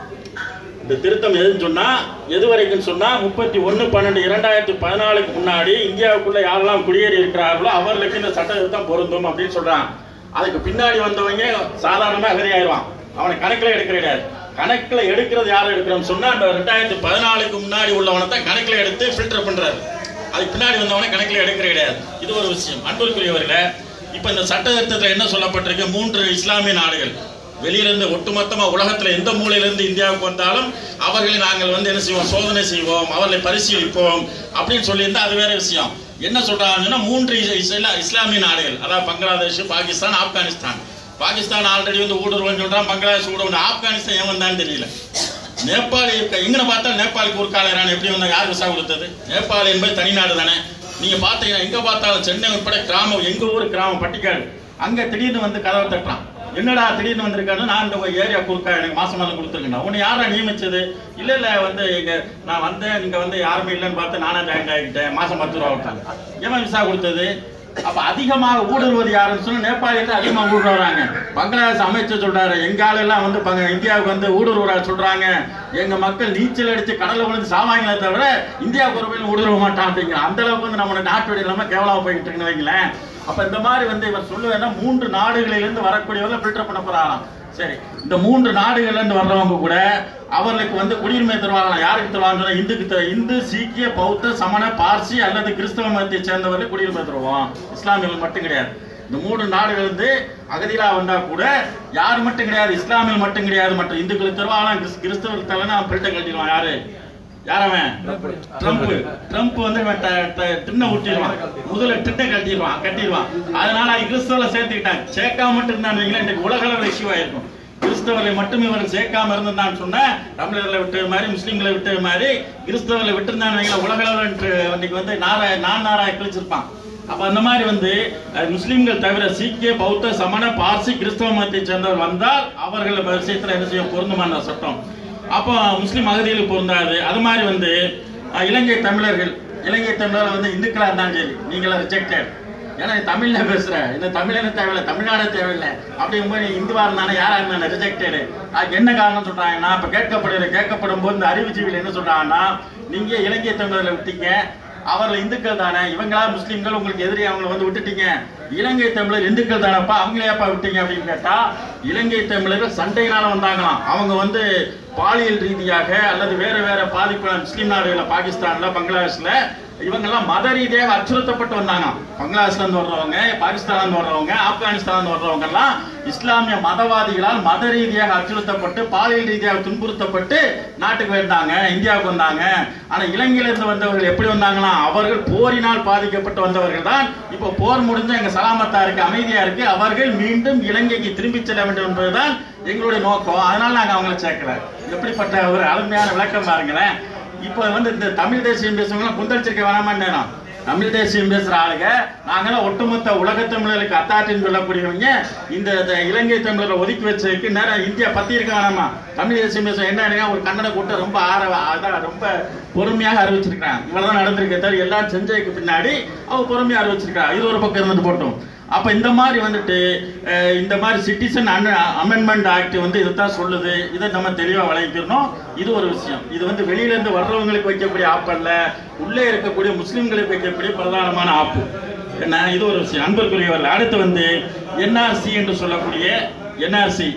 இந்த திருத்தம் எதுன்னு சொன்னா எது வரைக்கும் சொன்னா முப்பத்தி ஒன்று பன்னெண்டு இரண்டாயிரத்தி பதினாலுக்கு முன்னாடி இந்தியாவுக்குள்ள யாரெல்லாம் குடியேறி இருக்கிறார்களோ அவர்களுக்கு இந்த சட்ட திருத்தம் பொருந்தும் அப்படின்னு சொல்றாங்க அதுக்கு பின்னாடி வந்தவங்க சாதாரணமா அகதியாயிருவான் அவனை கணக்கில் எடுக்கிற கிடையாது கணக்கில் எடுக்கிறது யார் எடுக்கிறோம்னு சொன்னா அந்த ரெண்டாயிரத்தி பதினாலுக்கு முன்னாடி உள்ளவனை தான் கணக்கில் எடுத்து ஃபில்டர் பண்றாரு அதுக்கு பின்னாடி வந்தவனை கணக்கில் எடுக்கிற கிடையாது இது ஒரு விஷயம் அன்பிற்குரியவர்களே இப்போ இந்த சட்ட திருத்தத்தில் என்ன சொல்லப்பட்டிருக்கு மூன்று இஸ்லாமிய நாடுகள் வெளியிலிருந்து ஒட்டுமொத்தமாக உலகத்தில் எந்த மூலையிலிருந்து இந்தியாவுக்கு வந்தாலும் அவர்களை நாங்கள் வந்து என்ன செய்வோம் சோதனை செய்வோம் அவர்களை பரிசீலிப்போம் அப்படின்னு சொல்லியிருந்தா அது வேற விஷயம் என்ன சொல்றாங்கன்னா மூன்று இஸ்- இஸ்லா- இஸ்லாமிய நாடுகள் அதாவது பங்களாதேஷ் பாகிஸ்தான் ஆப்கானிஸ்தான் பாகிஸ்தான் ஆல்ரெடி வந்து ஊடுருவன்னு சொல்றான் பங்களாதேஷ் ஊடுருவன் ஆப்கானிஸ்தான் ஏன் வந்தான்னு தெரியல நேபாளி எங்கன பார்த்தா நேபாளுக்கு ஒரு காலம் எப்படி வந்தா யார் விசா கொடுத்தது நேபாள் என்பது தனிநாடு தானே நீங்க பார்த்தீங்கன்னா எங்க பார்த்தாலும் சென்னை உட்பட கிராமம் எங்க ஊர் கிராமம் பட்டிக்காடு அங்க திடீர்னு வந்து கதவை தட்டுறான் என்னடா திடீர்னு வந்திருக்கான்னு நான் இந்த ஏரியா குறுக்கா எனக்கு மாசம் மாதம் கொடுத்துருக்கேன் உன்னை யாரா நியமிச்சது இல்ல இல்ல வந்து இங்க நான் வந்தேன் நீங்க வந்து யாருமே இல்லைன்னு பார்த்து நானே ஜாயின் ஆகிட்டேன் மாசம் பத்து ரூபா விட்டாங்க ஏன் விசா கொடுத்தது அப்ப அதிகமாக ஊடுருவது யாருன்னு சொன்னா நேபாளிகள் அதிகமாக ஊடுருவாங்க பங்களாதேஷ் அமைச்சர் சொல்றாரு எங்க ஆளெல்லாம் வந்து பங்க- இந்தியாவுக்கு வந்து ஊடுருவரா சொல்றாங்க எங்க மக்கள் நீச்சல் அடிச்சு கடல்ல விழுந்து சாவாங்களே தவிர இந்தியாவுக்கு ஒரு பேரும் ஊடுருவ மாட்டான் அப்படிங்கிற அந்த அளவுக்கு வந்து நம்ம நாட்டுடைய இல்லாம கேவலமா போயிட்டு இருக்குன்னு வைங்களேன் அப்ப இந்த மாதிரி வந்து இவர் சொல்லுவேன்னா மூன்று நாடுகளிலிருந்து வரக்கூடியவங்க ஃபில்டர் பண்ண போறாராம் சரி இந்த மூன்று நாடுகள்ல இருந்து வர்றவங்க கூட அவர்களுக்கு வந்து குடியுரிமை தருவாங்களாம் யாருக்கு தருவாங்க இந்துக்கு தரு- இந்து சீக்கிய பௌத்த சமண பார்சி அல்லது கிறிஸ்தவ மதத்தை சேர்ந்தவர்கள் குடியுரிமை தருவோம் இஸ்லாமியர்கள் மட்டும் கிடையாது இந்த மூணு நாடுகள் வந்து அகதிகளா வந்தா கூட யார் மட்டும் கிடையாது இஸ்லாமியர்கள் மட்டும் கிடையாது மற்ற இந்துக்களுக்கு தருவாங்களாம் கிறிஸ்- கிறிஸ்தவர்களுக்கு தரலன்னா அவன் பிரிட்டன் கட்டிடுவான் யாரு யாரவன் ட்ரம்ப் ட்ரம்ப் வந்து இவன் ட- ட- திண்ணை ஊட்டிடுவான் முதல்ல திண்ணை கட்டிடுவான் கட்டிடுவான் அதனால அது கிறிஸ்தவரை சேர்த்துக்கிட்டாங்க சேர்க்காம மட்டும் இருந்தான்னு வைங்களேன் இன்றைக்கு உலக அளவில் இஷ்யூ ஆயிருக்கும் கிறிஸ்தவர்களை மட்டும் இவர்கள் சேர்க்காம இருந்திருந்தான்னு சொன்னா தமிழர்களை விட்டது மாதிரி முஸ்லீம்களை விட்டது மாதிரி கிறிஸ்தவர்களை விட்டிருந்தான்னு வைங்களேன் உலக அளவில் இன்று இன்னைக்கு வந்து நாரா நான் நாராய கிழிச்சிருப்பான் அப்ப அந்த மாதிரி வந்து அஹ், முஸ்லிம்கள் தவிர சீக்கிய பௌத்த சமண பார்சி கிறிஸ்தவ மதத்தை சேர்ந்தவர் வந்தால் அவர்கள் விஷயத்துல என்ன செய்யும் பொருந்துமான சட்டம் அப்போ முஸ்லிம் அகதிகளுக்கு பொருந்தாது அது மாதிரி வந்து அஹ், இலங்கை தமிழர்கள் இலங்கை தமிழர் வந்து இந்துக்களா இருந்தாலும் சரி நீங்களா ரிஜெக்டட் ஏன்னா நீ தமிழ்ல பேசுற இந்த தமிழனே தேவையில்லை தமிழ்நாடே தேவையில்லை அப்படிங்கும்போது நீ இந்துவா இருந்தானே யாரா இருந்தானே ரிஜெக்டடு அதுக்கு என்ன காரணம் சொல்றாங்கன்னா இப்ப கேட்கப்படுகிற கேட்கப்படும் போது இந்த அறிவுஜீவிகள் என்ன சொல்றாங்கன்னா நீங்க இலங்கை தமிழர்களை விட்டீங்க அவர்கள் இந்துக்கள் தானே இவங்களா முஸ்லீம்கள் உங்களுக்கு எதிரி அவங்களை வந்து விட்டுட்டீங்க இலங்கை தமிழர் இந்துக்கள் தானப்பா அவங்களே ஏப்பா விட்டீங்க அப்படின்னு கேட்டா இலங்கை தமிழர்கள் சண்டையினால வந்தாங்களாம் அவங்க வந்து பாலியல் ரீதியாக அல்லது வேற வேற பாதிப்பு முஸ்லீம் நாடுகள்ல பாகிஸ்தான்ல பங்களாதேஷ்ல இவங்கெல்லாம் மத ரீதியாக அச்சுறுத்தப்பட்டு வந்தாங்க பங்களாதேஷ்ல இருந்து வர்றவங்க பாகிஸ்தான்ல இருந்து வர்றவங்க ஆப்கானிஸ்தான்ல இருந்து வர்றவங்க எல்லாம் இஸ்லாமிய மதவாதிகளால் மத ரீதியாக அச்சுறுத்தப்பட்டு பாலியல் ரீதியாக துன்புறுத்தப்பட்டு நாட்டுக்கு வந்தாங்க இந்தியாவுக்கு வந்தாங்க ஆனா இலங்கையில இருந்து வந்தவர்கள் எப்படி வந்தாங்கன்னா அவர்கள் போரினால் பாதிக்கப்பட்டு வந்தவர்கள் தான் இப்போ போர் முடிஞ்சு எங்க சலாமத்தா இருக்கு அமைதியா இருக்கு அவர்கள் மீண்டும் இலங்கைக்கு திரும்பி செல்ல வேண்டும் என்பதுதான் எங்களுடைய நோக்கம் அதனால நாங்க அவங்களை சேர்க்கல எப்படிப்பட்ட ஒரு அருமையான விளக்கம் பாருங்களேன் இப்போ வந்து இந்த தமிழ் தேசியம் பேசுறவங்க குந்தளிச்சிருக்க வேணாமான்னு நேரம் தமிழ் தேசியம் பேசுற ஆளுங்க நாங்களாம் ஒட்டுமொத்த உலக தமிழர்களுக்கு அத்தாட்டின்னு சொல்லக்கூடியவங்க இந்த இந்த இலங்கை தமிழரை ஒதுக்கி வச்சதுக்கு நேரம் இந்தியா பத்தி இருக்க வேணாமா தமிழ் தேசியம் பேச என்ன ஒரு கண்டன கூட்டம் ரொம்ப ஆர அதான் ரொம்ப பொறுமையாக அறிவிச்சிருக்காங்க இவ்வளவுதான் நடந்திருக்கே தவிர எல்லாம் செஞ்சதுக்கு பின்னாடி அவ பொறுமையா அறிவிச்சிருக்கா இது ஒரு பக்கம் இருந்துட்டு போட்டோம் அப்ப இந்த மாதிரி வந்துட்டு அஹ், இந்த மாதிரி சிட்டிசன் அமெண்ட்மெண்ட் ஆக்ட் வந்து இதைத்தான் சொல்லுது இதை நம்ம தெளிவா வழங்கிக்கணும் இது ஒரு விஷயம் இது வந்து வெளியில இருந்து வர்றவங்களுக்கு வைக்கக்கூடிய ஆப் அல்ல உள்ளே இருக்கக்கூடிய முஸ்லிம்களுக்கு வைக்கக்கூடிய பிரதானமான ஆப்பு என்ன இது ஒரு விஷயம் அன்புக்குரியவர்கள் அடுத்து வந்து என்ஆர்சி என்று சொல்லக்கூடிய என்ஆர்சி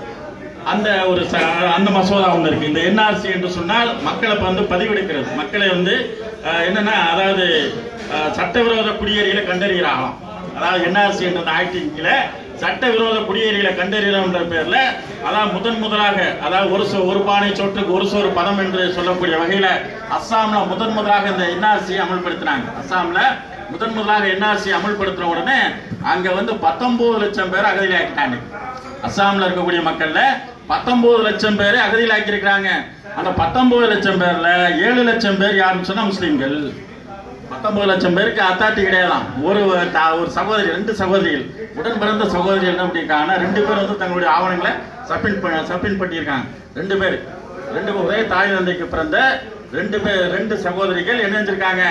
அந்த ஒரு ச- அந்த மசோதா ஒன்று இருக்கு இந்த என்ஆர்சி என்று சொன்னால் மக்களை இப்ப வந்து பதிவெடுக்கிறது மக்களை வந்து அஹ், என்னன்னா அதாவது அஹ், சட்டவிரோத குடியேறிகளை கண்டறிகிறாங்களாம் அதாவது என்ஆர்சி என்ற அந்த ஆக்டின் கீழே சட்டவிரோத குடியேறிகளை கண்டறிகிறோம்ன்ற பேர்ல அதாவது முதன் முதலாக அதாவது ஒரு சோ ஒரு பானை சோற்றுக்கு ஒரு சோறு பதம் என்று சொல்லக்கூடிய வகையில அஸ்ஸாம்ல முதன் முதலாக இந்த என்ஆர்சி அமல்படுத்தினாங்க அஸ்ஸாம்ல முதன் முதலாக என்ஆர்சி அமல்படுத்தின உடனே அங்க வந்து பத்தொன்பது லட்சம் பேர் அகதியிலாக்கிட்டாங்க அஸ்ஸாம்ல இருக்கக்கூடிய மக்கள்ல பத்தொன்பது லட்சம் பேரை அகதியிலாக்கி இருக்கிறாங்க அந்த பத்தொன்பது லட்சம் பேர்ல ஏழு லட்சம் பேர் யாருன்னு சொன்னா முஸ்லிம்கள் பத்தொன்பது லட்சம் பேருக்கு அத்தாட்டி கிடையாதாம் ஒரு த- ஒரு சகோதரி ரெண்டு சகோதரிகள் உடன் பிறந்த சகோதரி என்ன பண்ணியிருக்காங்கன்னா ரெண்டு பேர் வந்து தங்களுடைய ஆவணங்களை சப்மிட் பண்ண சப்மிட் பண்ணியிருக்காங்க ரெண்டு பேர் ரெண்டு பேர் ஒரே தாய் தந்தைக்கு பிறந்த ரெண்டு பேர் ரெண்டு சகோதரிகள் என்ன செஞ்சிருக்காங்க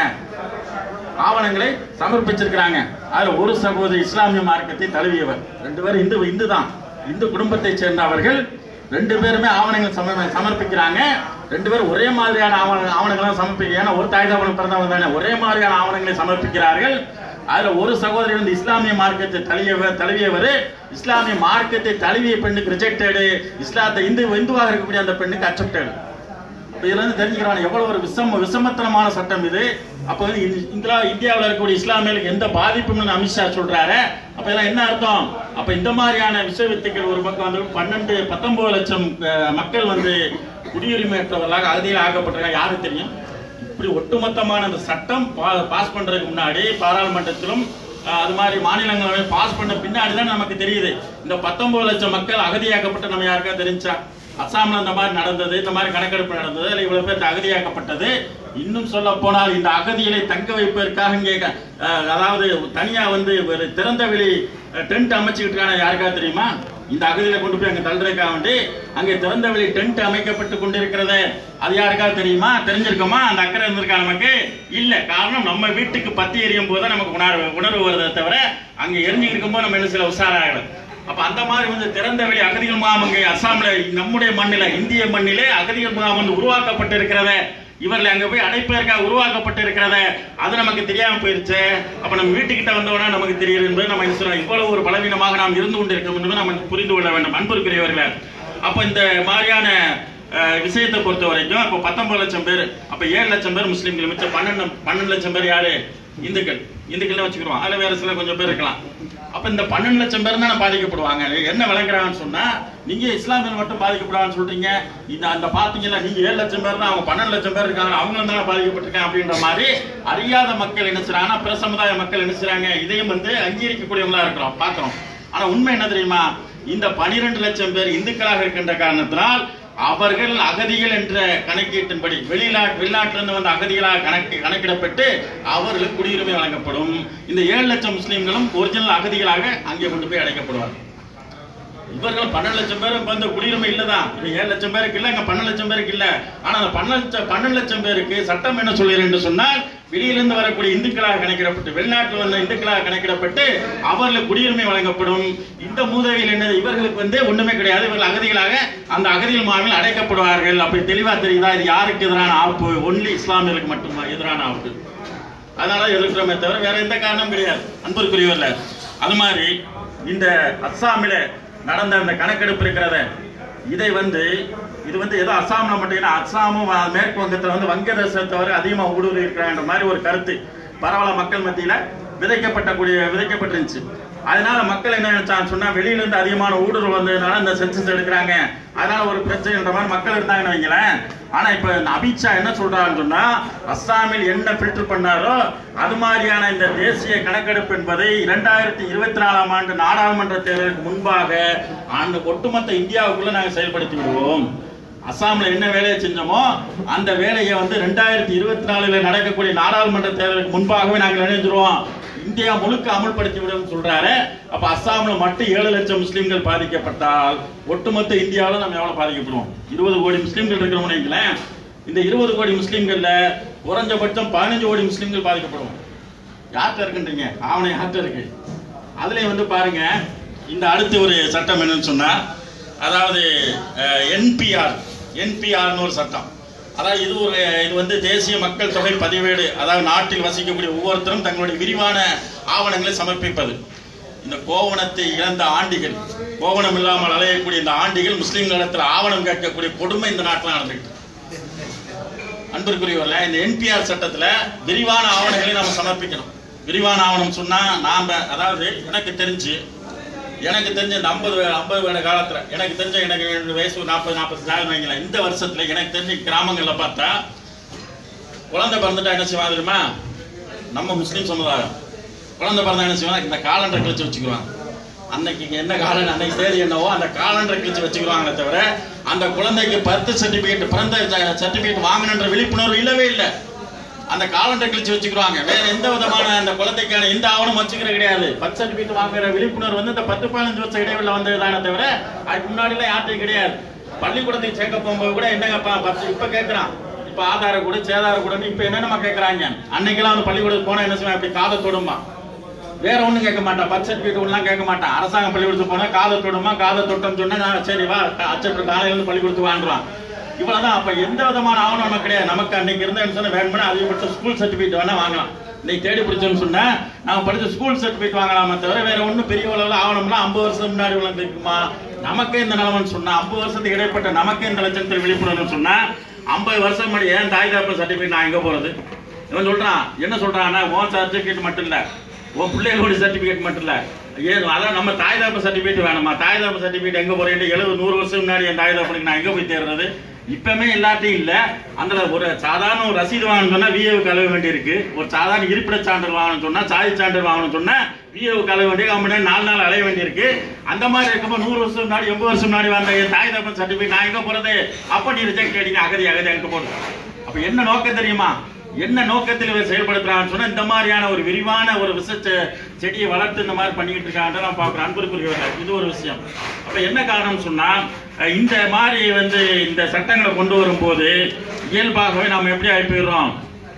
ஆவணங்களை சமர்ப்பிச்சிருக்கிறாங்க அதுல ஒரு சகோதரி இஸ்லாமிய மார்க்கத்தை தழுவியவர் ரெண்டு பேரும் இந்து இந்து தான் இந்து குடும்பத்தைச் சேர்ந்த அவர்கள் ரெண்டு பேருமே ஆவணங்கள் சம சமர்ப்பிக்கிறாங்க ரெண்டு பேரும் ஒரே மாதிரியான ஆவண ஆவணங்களை சமர்ப்பிக்க ஏன்னா ஒரு தாய் தாவணம் பிறந்தவங்க தானே ஒரே மாதிரியான ஆவணங்களை சமர்ப்பிக்கிறார்கள் அதுல ஒரு சகோதரி வந்து இஸ்லாமிய மார்க்கத்தை தழுவியவர் தழுவியவர் இஸ்லாமிய மார்க்கத்தை தழுவிய பெண்ணுக்கு ரிஜெக்டடு இஸ்லாத்தை இந்து இந்துவாக இருக்கக்கூடிய அந்த பெண்ணுக்கு அக்செப்டடு அப்ப இதுல இருந்து தெரிஞ்சுக்கிறான் எவ்வளவு ஒரு விஷம விஷமத்தனமான சட்டம் இது அப்ப வந்து இந்த- இந்தியா இந்தியாவில் இருக்கக்கூடிய இஸ்லாமியர்களுக்கு எந்த பாதிப்பும் அமித்ஷா சொல்றாரு அப்ப இதெல்லாம் என்ன அர்த்தம் அப்ப இந்த மாதிரியான விஷ வித்துக்கள் ஒரு பக்கம் வந்து பன்னெண்டு பத்தொன்பது லட்சம் அஹ், மக்கள் வந்து குடியுரிமையற்றவர்களாக அகதியில் ஆக்கப்பட்டிருக்காங்க யாருக்கு தெரியும் இப்படி ஒட்டுமொத்தமான அந்த சட்டம் பா- பாஸ் பண்றதுக்கு முன்னாடி பாராளுமன்றத்திலும் அஹ், அது மாதிரி மாநிலங்களவை பாஸ் பண்ண பின்னாடி தான் நமக்கு தெரியுது இந்த பத்தொன்பது லட்சம் மக்கள் அகதியாக்கப்பட்ட நம்ம யாருக்கா தெரிஞ்சா அஸ்ஸாம்ல இந்த மாதிரி நடந்தது இந்த மாதிரி கணக்கெடுப்பு நடந்தது இல்லை இவ்வளவு பேர் அகதியாக்கப்பட்டது இன்னும் சொல்ல போனால் இந்த அகதிகளை தங்க வைப்பதற்காக இங்கே க- அஹ், அதாவது தனியா வந்து ஒரு திறந்த வெளி டென்ட் அமைச்சுக்கிட்டு இருக்கான யாருக்கா தெரியுமா இந்த அகதியில கொண்டு போய் அங்க தள்ளுறதுக்காக வேண்டி அங்கே திறந்த வெளி டென்ட் அமைக்கப்பட்டு கொண்டிருக்கிறது அது யாருக்காவது தெரியுமா தெரிஞ்சிருக்குமா அந்த அக்கறை இருந்திருக்கா நமக்கு இல்ல காரணம் நம்ம வீட்டுக்கு பத்தி எரியும் போது தான் நமக்கு உணர்வு உணர்வு வருதே தவிர அங்க எரிஞ்சுக்கிட்டு இருக்கும்போது நம்ம என்ன சில உஷாராகல அப்ப அந்த மாதிரி வந்து திறந்த வெளி அகதிகள் முகாம் அங்கே அஸ்ஸாம்ல நம்முடைய மண்ணில இந்திய மண்ணிலே அகதிகள் முகாம் வந்து உருவாக்கப்பட்டிருக்கிறத இவர்களை அங்க போய் அடைப்பதற்காக உருவாக்கப்பட்டிருக்கிறத அது நமக்கு தெரியாம போயிருச்சு அப்ப நம்ம வீட்டுக்கிட்ட வந்தோம்னா நமக்கு தெரியுது என்பது நம்ம என்ன சொல்றோம் இவ்வளவு ஒரு பலவீனமாக நாம் இருந்து கொண்டிருக்கோம் என்பதை நம்ம புரிந்து கொள்ள வேண்டும் அன்பிற்குரியவர்களே அப்ப இந்த மாதிரியான அஹ், விஷயத்தை பொறுத்த வரைக்கும் இப்போ பத்தொன்பது லட்சம் பேர் அப்ப ஏழு லட்சம் பேர் முஸ்லீம்கள் மிச்சம் பன்னெண்டு பன்னெண்டு லட்சம் பேர் யாரு இந்துக்கள் இந்துக்கள் வச்சுக்கிறோம் அதுல வேற சில கொஞ்சம் பேர் இருக்கலாம் அப்ப இந்த பன்னெண்டு லட்சம் பேர் தானே பாதிக்கப்படுவாங்க என்ன விளங்குறாங்கன்னு சொன்னா நீங்க இஸ்லாமியர் மட்டும் பாதிக்கப்படுவாங்கன்னு சொல்றீங்க இந்த அந்த பாத்தீங்கன்னா நீங்க ஏழு லட்சம் பேர் தான் அவங்க பன்னெண்டு லட்சம் பேர் இருக்காங்க அவங்களும் தானே பாதிக்கப்பட்டிருக்காங்க அப்படின்ற மாதிரி அறியாத மக்கள் என்ன செய்றாங்க பிற சமுதாய மக்கள் என்ன செய்றாங்க இதையும் வந்து அங்கீகரிக்கக்கூடியவங்களா இருக்கிறோம் பாக்குறோம் ஆனா உண்மை என்ன தெரியுமா இந்த பனிரெண்டு லட்சம் பேர் இந்துக்களாக இருக்கின்ற காரணத்தினால் அவர்கள் அகதிகள் என்ற கணக்கீட்டின்படி வெளிநாட்டு வெளிநாட்டிலிருந்து வந்த அகதிகளாக கணக்கு கணக்கிடப்பட்டு அவர்களுக்கு குடியுரிமை வழங்கப்படும் இந்த ஏழு லட்சம் முஸ்லிம்களும் ஒரிஜினல் அகதிகளாக அங்கே கொண்டு போய் அடைக்கப்படுவார்கள் இவர்கள் பன்னெண்டு லட்சம் பேர் இப்ப இந்த குடியுரிமை இல்லதான் இப்ப ஏழு லட்சம் பேருக்கு இல்ல இங்க பன்னெண்டு லட்சம் பேருக்கு இல்ல ஆனா அந்த பன்னெண்டு லட்சம் பன்னெண்டு லட்சம் பேருக்கு சட்டம் என்ன சொல்லுகிறது என்று சொன்னால் வெளியிலிருந்து வரக்கூடிய இந்துக்களாக கணக்கிடப்பட்டு வெளிநாட்டில் வந்த இந்துக்களாக கணக்கிடப்பட்டு அவர்களுக்கு குடியுரிமை வழங்கப்படும் இந்த மூதவியில் என்னது இவர்களுக்கு வந்து ஒண்ணுமே கிடையாது இவர்கள் அகதிகளாக அந்த அகதிகள் மாவில் அடைக்கப்படுவார்கள் அப்படி தெளிவா தெரியுதா இது யாருக்கு எதிரான ஆப்பு ஒன்லி இஸ்லாமியர்களுக்கு மட்டும் எதிரான ஆப்பு அதனால எதிர்க்கிறோமே தவிர வேற எந்த காரணம் கிடையாது அன்பிற்குரியவர்ல அது மாதிரி இந்த அஸ்ஸாமில நடந்த அந்த கணக்கெடுப்பு இருக்கிறத இதை வந்து இது வந்து ஏதோ அஸ்ஸாம்ல மட்டும் இல்ல, அஸ்ஸாமும் அஹ், மேற்கு வங்கத்துல வந்து வங்கதேசத்தை தவிர அதிகமா ஊடுருவி இருக்கிறான்ற மாதிரி ஒரு கருத்து பரவல மக்கள் மத்தியில விதைக்கப்பட்ட கூடிய விதைக்கப்பட்டிருந்துச்சு அதனால மக்கள் என்ன நினைச்சாங்க சொன்னா வெளியில இருந்து அதிகமான ஊடுருவல் வந்ததுனால இந்த சென்சஸ் எடுக்கிறாங்க அதனால ஒரு பிரச்சனைன்ற மாதிரி மக்கள் இருந்தாங்கன்னு வைங்களேன் ஆனா இப்ப இந்த அமித்ஷா என்ன சொல்றாருன்னு சொன்னா அஸ்ஸாமில் என்ன ஃபில்டர் பண்ணாரோ அது மாதிரியான இந்த தேசிய கணக்கெடுப்பு என்பதை இரண்டாயிரத்தி இருபத்தி நாலாம் ஆண்டு நாடாளுமன்ற தேர்தலுக்கு முன்பாக அந்த ஒட்டுமொத்த இந்தியாவுக்குள்ள நாங்கள் செயல்படுத்தி விடுவோம் அஸ்ஸாம்ல என்ன வேலையை செஞ்சோமோ அந்த வேலையை வந்து ரெண்டாயிரத்தி இருபத்தி நாலுல நடக்கக்கூடிய நாடாளுமன்ற தேர்தலுக்கு முன்பாகவே நாங்கள் நினைஞ்சிருவோம் இந்தியா முழுக்க அமல்படுத்தி விடும் சொல்றாரு அப்ப அஸ்ஸாம்ல மட்டும் ஏழு லட்சம் முஸ்லிம்கள் பாதிக்கப்பட்டால் ஒட்டுமொத்த இந்தியாவில் நம்ம எவ்வளவு பாதிக்கப்படுவோம் இருபது கோடி முஸ்லிம்கள் இருக்கிறோம்னு வைங்களேன் இந்த இருபது கோடி முஸ்லிம்கள்ல குறைஞ்சபட்சம் பதினஞ்சு கோடி முஸ்லிம்கள் பாதிக்கப்படுவோம் யார்கிட்ட இருக்குன்றீங்க ஆவணம் யார்கிட்ட இருக்கு அதுலயும் வந்து பாருங்க இந்த அடுத்து ஒரு சட்டம் என்னன்னு சொன்னா அதாவது என்பிஆர் என்பிஆர்னு ஒரு சட்டம் அதாவது இது ஒரு இது வந்து தேசிய மக்கள் தொகை பதிவேடு அதாவது நாட்டில் வசிக்கக்கூடிய ஒவ்வொருத்தரும் தங்களுடைய விரிவான ஆவணங்களை சமர்ப்பிப்பது இந்த கோவணத்தை இழந்த ஆண்டிகள் கோவணம் இல்லாமல் அலையக்கூடிய இந்த ஆண்டிகள் முஸ்லிம்களிடத்தில் ஆவணம் கேட்கக்கூடிய கொடுமை இந்த நாட்டில் நடந்துகிட்டு அன்பிற்குரியவர்கள இந்த என்பிஆர் சட்டத்துல விரிவான ஆவணங்களை நம்ம சமர்ப்பிக்கணும் விரிவான ஆவணம் சொன்னா நாம அதாவது எனக்கு தெரிஞ்சு எனக்கு தெரிஞ்ச இந்த ஐம்பது ஐம்பது வருட காலத்துல எனக்கு தெரிஞ்ச எனக்கு என்னோட வயசு நாற்பது நாற்பது நாள் வைங்களேன் இந்த வருஷத்துல எனக்கு தெரிஞ்ச கிராமங்கள்ல பார்த்தா குழந்தை பிறந்துட்டா என்ன செய்வாங்க தெரியுமா நம்ம முஸ்லீம் சமுதாயம் குழந்தை பிறந்தா என்ன செய்வாங்க இந்த காலண்டர் கிழிச்சு வச்சுக்குவாங்க அன்னைக்கு இங்க என்ன காலண்டர் அன்னைக்கு தேதி என்னவோ அந்த காலண்டர் கிழிச்சு வச்சுக்குவாங்களே தவிர அந்த குழந்தைக்கு பர்த் சர்டிபிகேட் பிறந்த சர்டிபிகேட் வாங்கணுன்ற விழிப்புணர்வு இல்லவே இல்லை அந்த காலண்டை கிழிச்சு வச்சுக்கிறாங்க வேற எந்த விதமான அந்த குழந்தைக்கான எந்த ஆவணம் வச்சுக்கிறது கிடையாது பர்த் சர்டிபிகேட் வாங்குற விழிப்புணர்வு வந்து இந்த பத்து பதினஞ்சு வருஷம் இடைவெளியில் வந்ததுதானே தவிர அதுக்கு முன்னாடிலாம் யார்ட்டையும் கிடையாது பள்ளிக்கூடத்துக்கு சேர்க்க போகும்போது கூட என்னங்கப்பா பத்து இப்ப கேட்கறான் இப்ப ஆதார கூட சேதார கூடன்னு இப்ப என்னென்னமா கேட்கறாங்க அன்னைக்கெல்லாம் அந்த பள்ளிக்கூடத்துக்கு போனா என்ன செய்வான் இப்படி காதை தொடுமா வேற ஒண்ணும் கேட்க மாட்டான் பர்த் சர்டிபிகேட் ஒன்றும் கேட்க மாட்டான் அரசாங்க பள்ளிக்கூடத்துக்கு போனா காதை தொடுமா காதை தொட்டோம்னு சொன்னா நான் சரி வா அச்சட்டு காலையில இருந்து பள்ளிக்கூடத்துக்கு வாங்குறான் இவ்வளவுதான் அப்ப எந்த விதமான ஆவணம் நமக்கு கிடையாது நமக்கு அன்னைக்கு இருந்த சொன்னா வேணும்னா அதிகபட்ச ஸ்கூல் சர்டிபிகேட் வேணா வாங்கலாம் இன்னைக்கு தேடி பிடிச்சோன்னு சொன்னா நாம படிச்ச ஸ்கூல் சர்டிபிகேட் வாங்கலாமே தவிர வேற ஒண்ணும் பெரிய அளவில் ஆவணம்லாம் ஐம்பது வருஷம் முன்னாடி உள்ளது இருக்குமா நமக்கே இந்த நிலமன்னு சொன்னா ஐம்பது வருஷத்துக்கு இடைப்பட்ட நமக்கே இந்த லட்சத்தில் விழிப்புணர்வுன்னு சொன்னா ஐம்பது வருஷம் முன்னாடி ஏன் தாய் தாப்ப சர்டிபிகேட் நான் எங்க போறது இவன் சொல்றான் என்ன சொல்றான்னா உன் சர்டிபிகேட் மட்டும் இல்ல உன் பிள்ளைகளோட சர்டிபிகேட் மட்டும் இல்ல ஏன் அதான் நம்ம தாய் தாப்ப சர்டிபிகேட் வேணுமா தாய் தாப்ப சர்டிபிகேட் எங்க போறேன் எழுபது நூறு வருஷம் முன்னாடி என் தாய் தாப்பனுக்கு நான் எங்க போய் தேடுறது இப்பவுமே எல்லாத்தையும் இல்ல அந்த ஒரு சாதாரண ஒரு ரசீது வாங்கணும் சொன்னா விஏவுக்கு கழுவ வேண்டியிருக்கு ஒரு சாதாரண இருப்பிட சான்றிதழ் வாங்கணும் சொன்னா சாதி சான்றிதழ் வாங்கணும் சொன்னா விஏவுக்கு கழுவ வேண்டிய கம்பெனி நாலு நாள் அலைய வேண்டியிருக்கு அந்த மாதிரி இருக்கும்போது நூறு வருஷம் முன்னாடி எண்பது வருஷம் முன்னாடி வந்த என் தாய் தப்பன் சர்டிபிகேட் நான் எங்க போறது அப்ப நீ ரிஜெக்ட் அடிங்க அகதி அகதி எங்க போறது அப்ப என்ன நோக்கம் தெரியுமா என்ன நோக்கத்தில் இவர் செயல்படுத்துறான்னு சொன்னா இந்த மாதிரியான ஒரு விரிவான ஒரு விஷ செ- செடியை வளர்த்து இந்த மாதிரி பண்ணிக்கிட்டு இருக்காங்க நான் பார்க்குறேன் அன்புக்குரியவர்கள் இது ஒரு விஷயம் அப்ப என்ன காரணம் சொன்னா அஹ் இந்த மாதிரி வந்து இந்த சட்டங்களை கொண்டு வரும்போது இயல்பாகவே நாம் எப்படி ஆகி போயிடுறோம்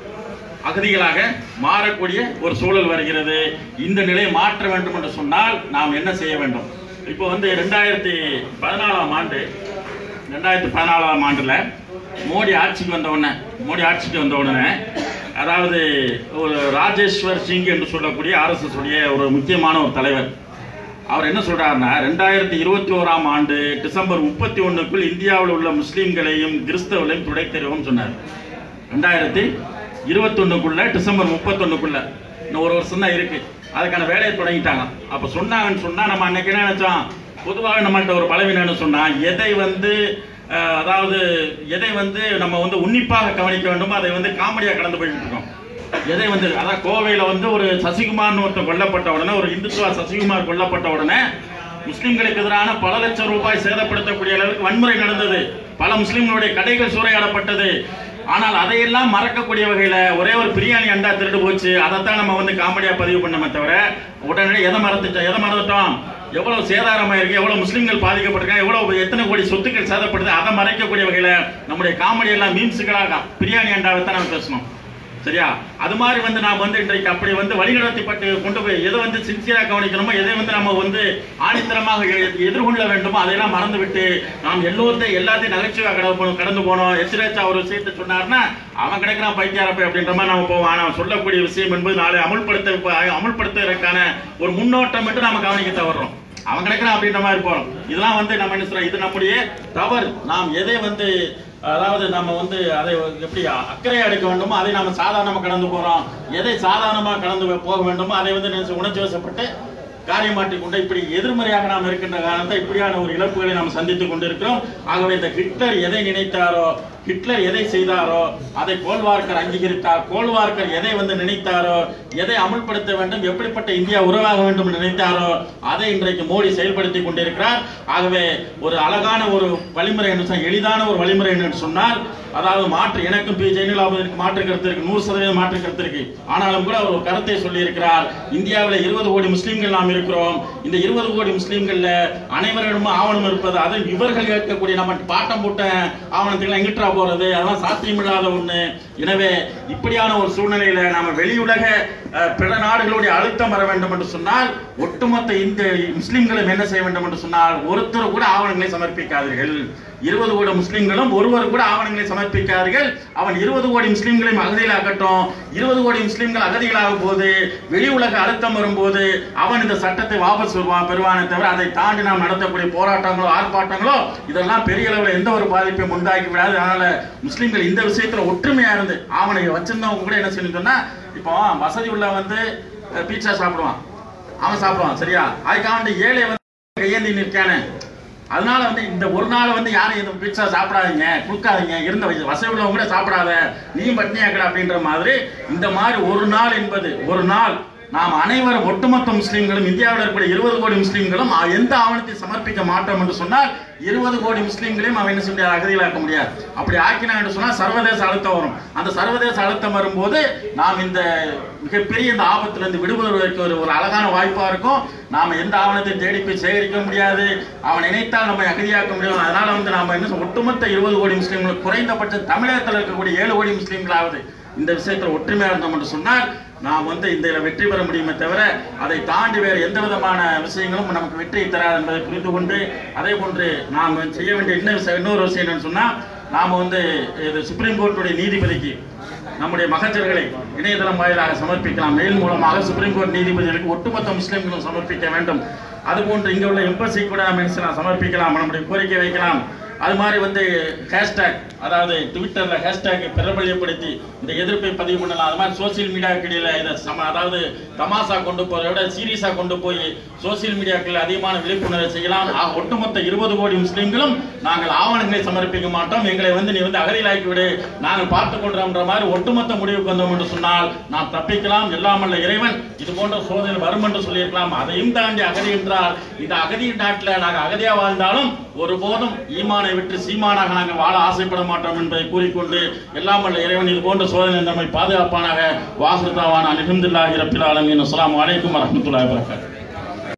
அகதிகளாக மாறக்கூடிய ஒரு சூழல் வருகிறது இந்த நிலையை மாற்ற வேண்டும் என்று சொன்னால் நாம் என்ன செய்ய வேண்டும் இப்போ வந்து ரெண்டாயிரத்தி பதினாலாம் ஆண்டு ரெண்டாயிரத்தி பதினாலாம் ஆண்டுல மோடி ஆட்சிக்கு வந்த உடனே மோடி ஆட்சிக்கு வந்த உடனே அதாவது ஒரு ராஜேஸ்வர் சிங் என்று சொல்லக்கூடிய ஆர்எஸ்எஸ் உடைய ஒரு முக்கியமான ஒரு தலைவர் அவர் என்ன சொல்றாருன்னா ரெண்டாயிரத்தி இருபத்தி ஓராம் ஆண்டு டிசம்பர் முப்பத்தி ஒண்ணுக்குள் இந்தியாவில் உள்ள முஸ்லிம்களையும் கிறிஸ்தவர்களையும் துடைத்தெறிவோம் சொன்னார் ரெண்டாயிரத்தி இருபத்தொன்னுக்குள்ள டிசம்பர் முப்பத்தொன்னுக்குள்ள இன்னும் ஒரு வருஷம் தான் இருக்கு அதுக்கான வேலையை தொடங்கிட்டாங்க அப்ப சொன்னாங்கன்னு சொன்னா நம்ம அன்னைக்கு என்ன நினைச்சோம் பொதுவாக நம்மள்ட்ட ஒரு பலவீனம்னு சொன்னா எதை வந்து அஹ், அதாவது எதை வந்து நம்ம வந்து உன்னிப்பாக கவனிக்க வேண்டுமோ அதை வந்து காமெடியா கடந்து போயிட்டு இருக்கோம் எதை வந்து அதான் கோவையில வந்து ஒரு சசிகுமார்னு ஒருத்தன் கொல்லப்பட்ட உடனே ஒரு இந்துத்துவா சசிகுமார் கொல்லப்பட்ட உடனே முஸ்லிம்களுக்கு எதிரான பல லட்சம் ரூபாய் சேதப்படுத்தக்கூடிய அளவுக்கு வன்முறை நடந்தது பல முஸ்லிம்களுடைய கடைகள் சூறையாடப்பட்டது ஆனால் அதையெல்லாம் மறக்கக்கூடிய வகையில ஒரே ஒரு பிரியாணி அண்டா திருடு போச்சு அதைத்தான் நம்ம வந்து காமெடியா பதிவு பண்ணோமே தவிர உடனே எதை மறந்துட்டோம் எதை மறந்துட்டோம் எவ்வளவு சேதாரமா இருக்கு எவ்வளவு முஸ்லிம்கள் பாதிக்கப்பட்டிருக்காங்க எவ்வளவு எத்தனை கோடி சொத்துக்கள் சேதப்படுது அதை மறைக்கக்கூடிய வகையில நம்முடைய காமெடி எல்லாம் மீம்ஸுகளாக பிரியாணி அண்டாவை தான் நம்ம பேசணும் சரியா அது மாதிரி வந்து நாம் வந்து இன்றைக்கு அப்படி வந்து வழிநடத்திப்பட்டு கொண்டு போய் எதை வந்து சின்சியரா கவனிக்கணுமோ எதை வந்து நம்ம வந்து ஆணித்தரமாக எ- எதிர்கொள்ள வேண்டுமோ அதையெல்லாம் மறந்துவிட்டு நாம் எல்லோருத்தையும் எல்லாத்தையும் நகைச்சுவையாக கடந்து போகணும் கடந்து போனோம் எச்சிரேச்சா ஒரு விஷயத்தை சொன்னார்னா அவன் கிடைக்கிறான் பைத்தியாரப்பை அப்படின்ற மாதிரி நம்ம போவோம் ஆனால் அவன் சொல்லக்கூடிய விஷயம் என்பது நாளை அமுல்படுத்த அமுல்படுத்துவதற்கான ஒரு முன்னோட்டம் மட்டும் நாம கவனிக்க தவறுறோம் அவன் கிடைக்கிறான் அப்படின்ற மாதிரி போறோம் இதெல்லாம் வந்து நம்ம என்ன சொல்றோம் இது நம்முடைய தவறு நாம் எதை வந்து அதாவது நம்ம வந்து அதை எப்படி அக்கறையா எடுக்க வேண்டுமோ அதை நாம சாதாரணமா கடந்து போறோம் எதை சாதாரணமா கடந்து போக வேண்டுமோ அதை வந்து நினைச்சு உணர்ச்சி வசப்பட்டு காரியமாட்டி கொண்டு இப்படி எதிர்மறையாக நாம் இருக்கின்ற காரணத்தை இப்படியான ஒரு இழப்புகளை நாம் சந்தித்துக் கொண்டிருக்கிறோம் ஆகவே இந்த ஹிட்லர் எதை நினைத்தாரோ ஹிட்லர் எதை செய்தாரோ அதை கோல்வார்க்கர் அங்கீகரித்தார் கோல்வார்க்கர் எதை வந்து நினைத்தாரோ எதை அமுல்படுத்த வேண்டும் எப்படிப்பட்ட இந்தியா உருவாக வேண்டும் என்று நினைத்தாரோ அதை இன்றைக்கு மோடி செயல்படுத்தி கொண்டிருக்கிறார் ஆகவே ஒரு அழகான ஒரு வழிமுறை என்று சொன்னால் எளிதான ஒரு வழிமுறை என்று சொன்னால் அதாவது மாற்று எனக்கும் பி ஜெயலலிதாவுக்கு மாற்று கருத்து இருக்கு நூறு சதவீதம் மாற்று கருத்து இருக்கு ஆனாலும் கூட அவர் ஒரு கருத்தை சொல்லி இருக்கிறார் இந்தியாவில் இருபது கோடி முஸ்லீம்கள் நாம் இருக்கிறோம் இந்த இருபது கோடி முஸ்லீம்கள்ல அனைவரிடமும் ஆவணம் இருப்பது அது இவர்கள் கேட்கக்கூடிய நம்ம பாட்டம் போட்ட ஆவணத்துக்கு எங்கிட்டா போறது அதெல்லாம் சாத்தியமில்லாத ஒண்ணு எனவே இப்படியான ஒரு சூழ்நிலையில நாம வெளியுலக அஹ், பிற நாடுகளுடைய அழுத்தம் வர வேண்டும் என்று சொன்னால் ஒட்டுமொத்த இந்த முஸ்லிம்களும் என்ன செய்ய வேண்டும் என்று சொன்னால் ஒருத்தர் கூட ஆவணங்களை சமர்ப்பிக்காதீர்கள் இருபது கோடி முஸ்லிம்களும் ஒருவர் கூட ஆவணங்களை சமர்ப்பிக்கார்கள் அவன் இருபது கோடி முஸ்லிம்களையும் அகதிகளாகட்டும் இருபது கோடி முஸ்லிம்கள் அகதிகளாகும் போது வெளி உலக அழுத்தம் வரும்போது அவன் இந்த சட்டத்தை வாபஸ் வருவான் பெறுவானே தவிர அதை தாண்டி நாம் நடத்தக்கூடிய போராட்டங்களோ ஆர்ப்பாட்டங்களோ இதெல்லாம் பெரிய அளவில் எந்த ஒரு பாதிப்பையும் உண்டாக்கி விடாது அதனால முஸ்லிம்கள் இந்த விஷயத்துல ஒற்றுமையா இருந்து ஆவணை வச்சிருந்தவங்க கூட என்ன செய்யணும் சொன்னா இப்போ வசதி உள்ள வந்து பீட்சா சாப்பிடுவான் அவன் சாப்பிடுவான் சரியா அதுக்காக வந்து ஏழை வந்து கையேந்தி நிற்கானே அதனால வந்து இந்த ஒரு நாள் வந்து யாரும் இந்த பீட்சா சாப்பிடாதீங்க கொடுக்காதீங்க இருந்த வயசு வசதி உள்ளவங்க கூட சாப்பிடாத நீயும் பட்னியாக்கட அப்படின்ற மாதிரி இந்த மாதிரி ஒரு நாள் என்பது ஒரு நாள் நாம் அனைவரும் ஒட்டுமொத்த முஸ்லீம்களும் இந்தியாவில் இருக்கக்கூடிய இருபது கோடி முஸ்லீம்களும் அ- எந்த ஆவணத்தை சமர்ப்பிக்க மாட்டோம் என்று சொன்னால் இருபது கோடி முஸ்லீம்களையும் அவன் என்ன செய்ய முடியாது அகதிகளாக்க முடியாது அப்படி ஆக்கினான் என்று சொன்னால் சர்வதேச அழுத்தம் வரும் அந்த சர்வதேச அழுத்தம் வரும்போது நாம் இந்த மிகப்பெரிய இந்த ஆபத்திலிருந்து விடுபடுவதற்கு ஒரு ஒரு அழகான வாய்ப்பா இருக்கும் நாம எந்த ஆவணத்தையும் தேடி போய் சேகரிக்க முடியாது அவன் நினைத்தால் நம்மை அகதியாக்க முடியும் அதனால வந்து நாம என்ன சொல்ல- ஒட்டுமொத்த இருபது கோடி முஸ்லீம்கள் குறைந்தபட்ச தமிழகத்தில் இருக்கக்கூடிய ஏழு கோடி முஸ்லீம்களாவது இந்த விஷயத்தில் ஒற்றுமையா இருந்தோம் என்று சொன்னால் நாம் வந்து இந்த இதில் வெற்றி பெற முடியுமே தவிர அதை தாண்டி வேறு எந்த விதமான விஷயங்களும் நமக்கு வெற்றியை தராது என்பதை புரிந்து கொண்டு அதே போன்று நாம் செய்ய வேண்டிய இன்னும் விஷயம் இன்னொரு விஷயம் என்னன்னு சொன்னால் நாம் வந்து இது சுப்ரீம் கோர்ட்டுடைய நீதிபதிக்கு நம்முடைய மகஜர்களை இணையதளம் வாயிலாக சமர்ப்பிக்கலாம் மெயில் மூலமாக சுப்ரீம் கோர்ட் நீதிபதிகளுக்கு ஒட்டுமொத்த முஸ்லிம்களும் சமர்ப்பிக்க வேண்டும் அதுபோன்று இங்கே உள்ள எம்பசி கூட நாம் என்ன செய்யலாம், சமர்ப்பிக்கலாம் நம்முடைய கோரிக்கை வைக்கலாம் அது மாதிரி வந்து ஹேஷ்டேக் அதாவது ட்விட்டர்ல ஹேஷ்டேக் பிரபல்யப்படுத்தி இந்த எதிர்ப்பை பதிவு பண்ணலாம் அது மாதிரி சோசியல் மீடியாக்களில் இதை சம அதாவது தமாசா கொண்டு போறதை விட சீரியஸா கொண்டு போய் சோசியல் மீடியாக்களில் அதிகமான விழிப்புணர்வை செய்யலாம் ஆக, ஒட்டுமொத்த இருபது கோடி முஸ்லீம்களும் நாங்கள் ஆவணங்களை சமர்ப்பிக்க மாட்டோம் எங்களை வந்து நீ வந்து அகதியிலாக்கி விடு நாங்கள் பார்த்து கொள்றோம்ன்ற மாதிரி ஒட்டுமொத்த முடிவுக்கு வந்தோம் என்று சொன்னால் நாம் தப்பிக்கலாம் எல்லாமல்ல இறைவன் இது போன்ற சோதனை வரும் என்று சொல்லியிருக்கலாம் அதையும் தாண்டி அகதி என்றால் இந்த அகதி நாட்டில் நாங்கள் அகதியா வாழ்ந்தாலும் ஒருபோதும் ஈமானை விட்டு சீமானாக நாங்கள் வாழ ஆசைப்பட மாட்டோம் என்பதை கூறிக்கொண்டு எல்லாமல்ல இறைவன் இது போன்ற சோதனை நம்மை பாதுகாப்பானாக வாசுதாவான அலமதுல்லாஹி ரப்பில் ஆலமீன் அஸ்ஸலாமு அலைக்கும் வரஹ்மத்துல்லாஹி வபரகாத்துஹு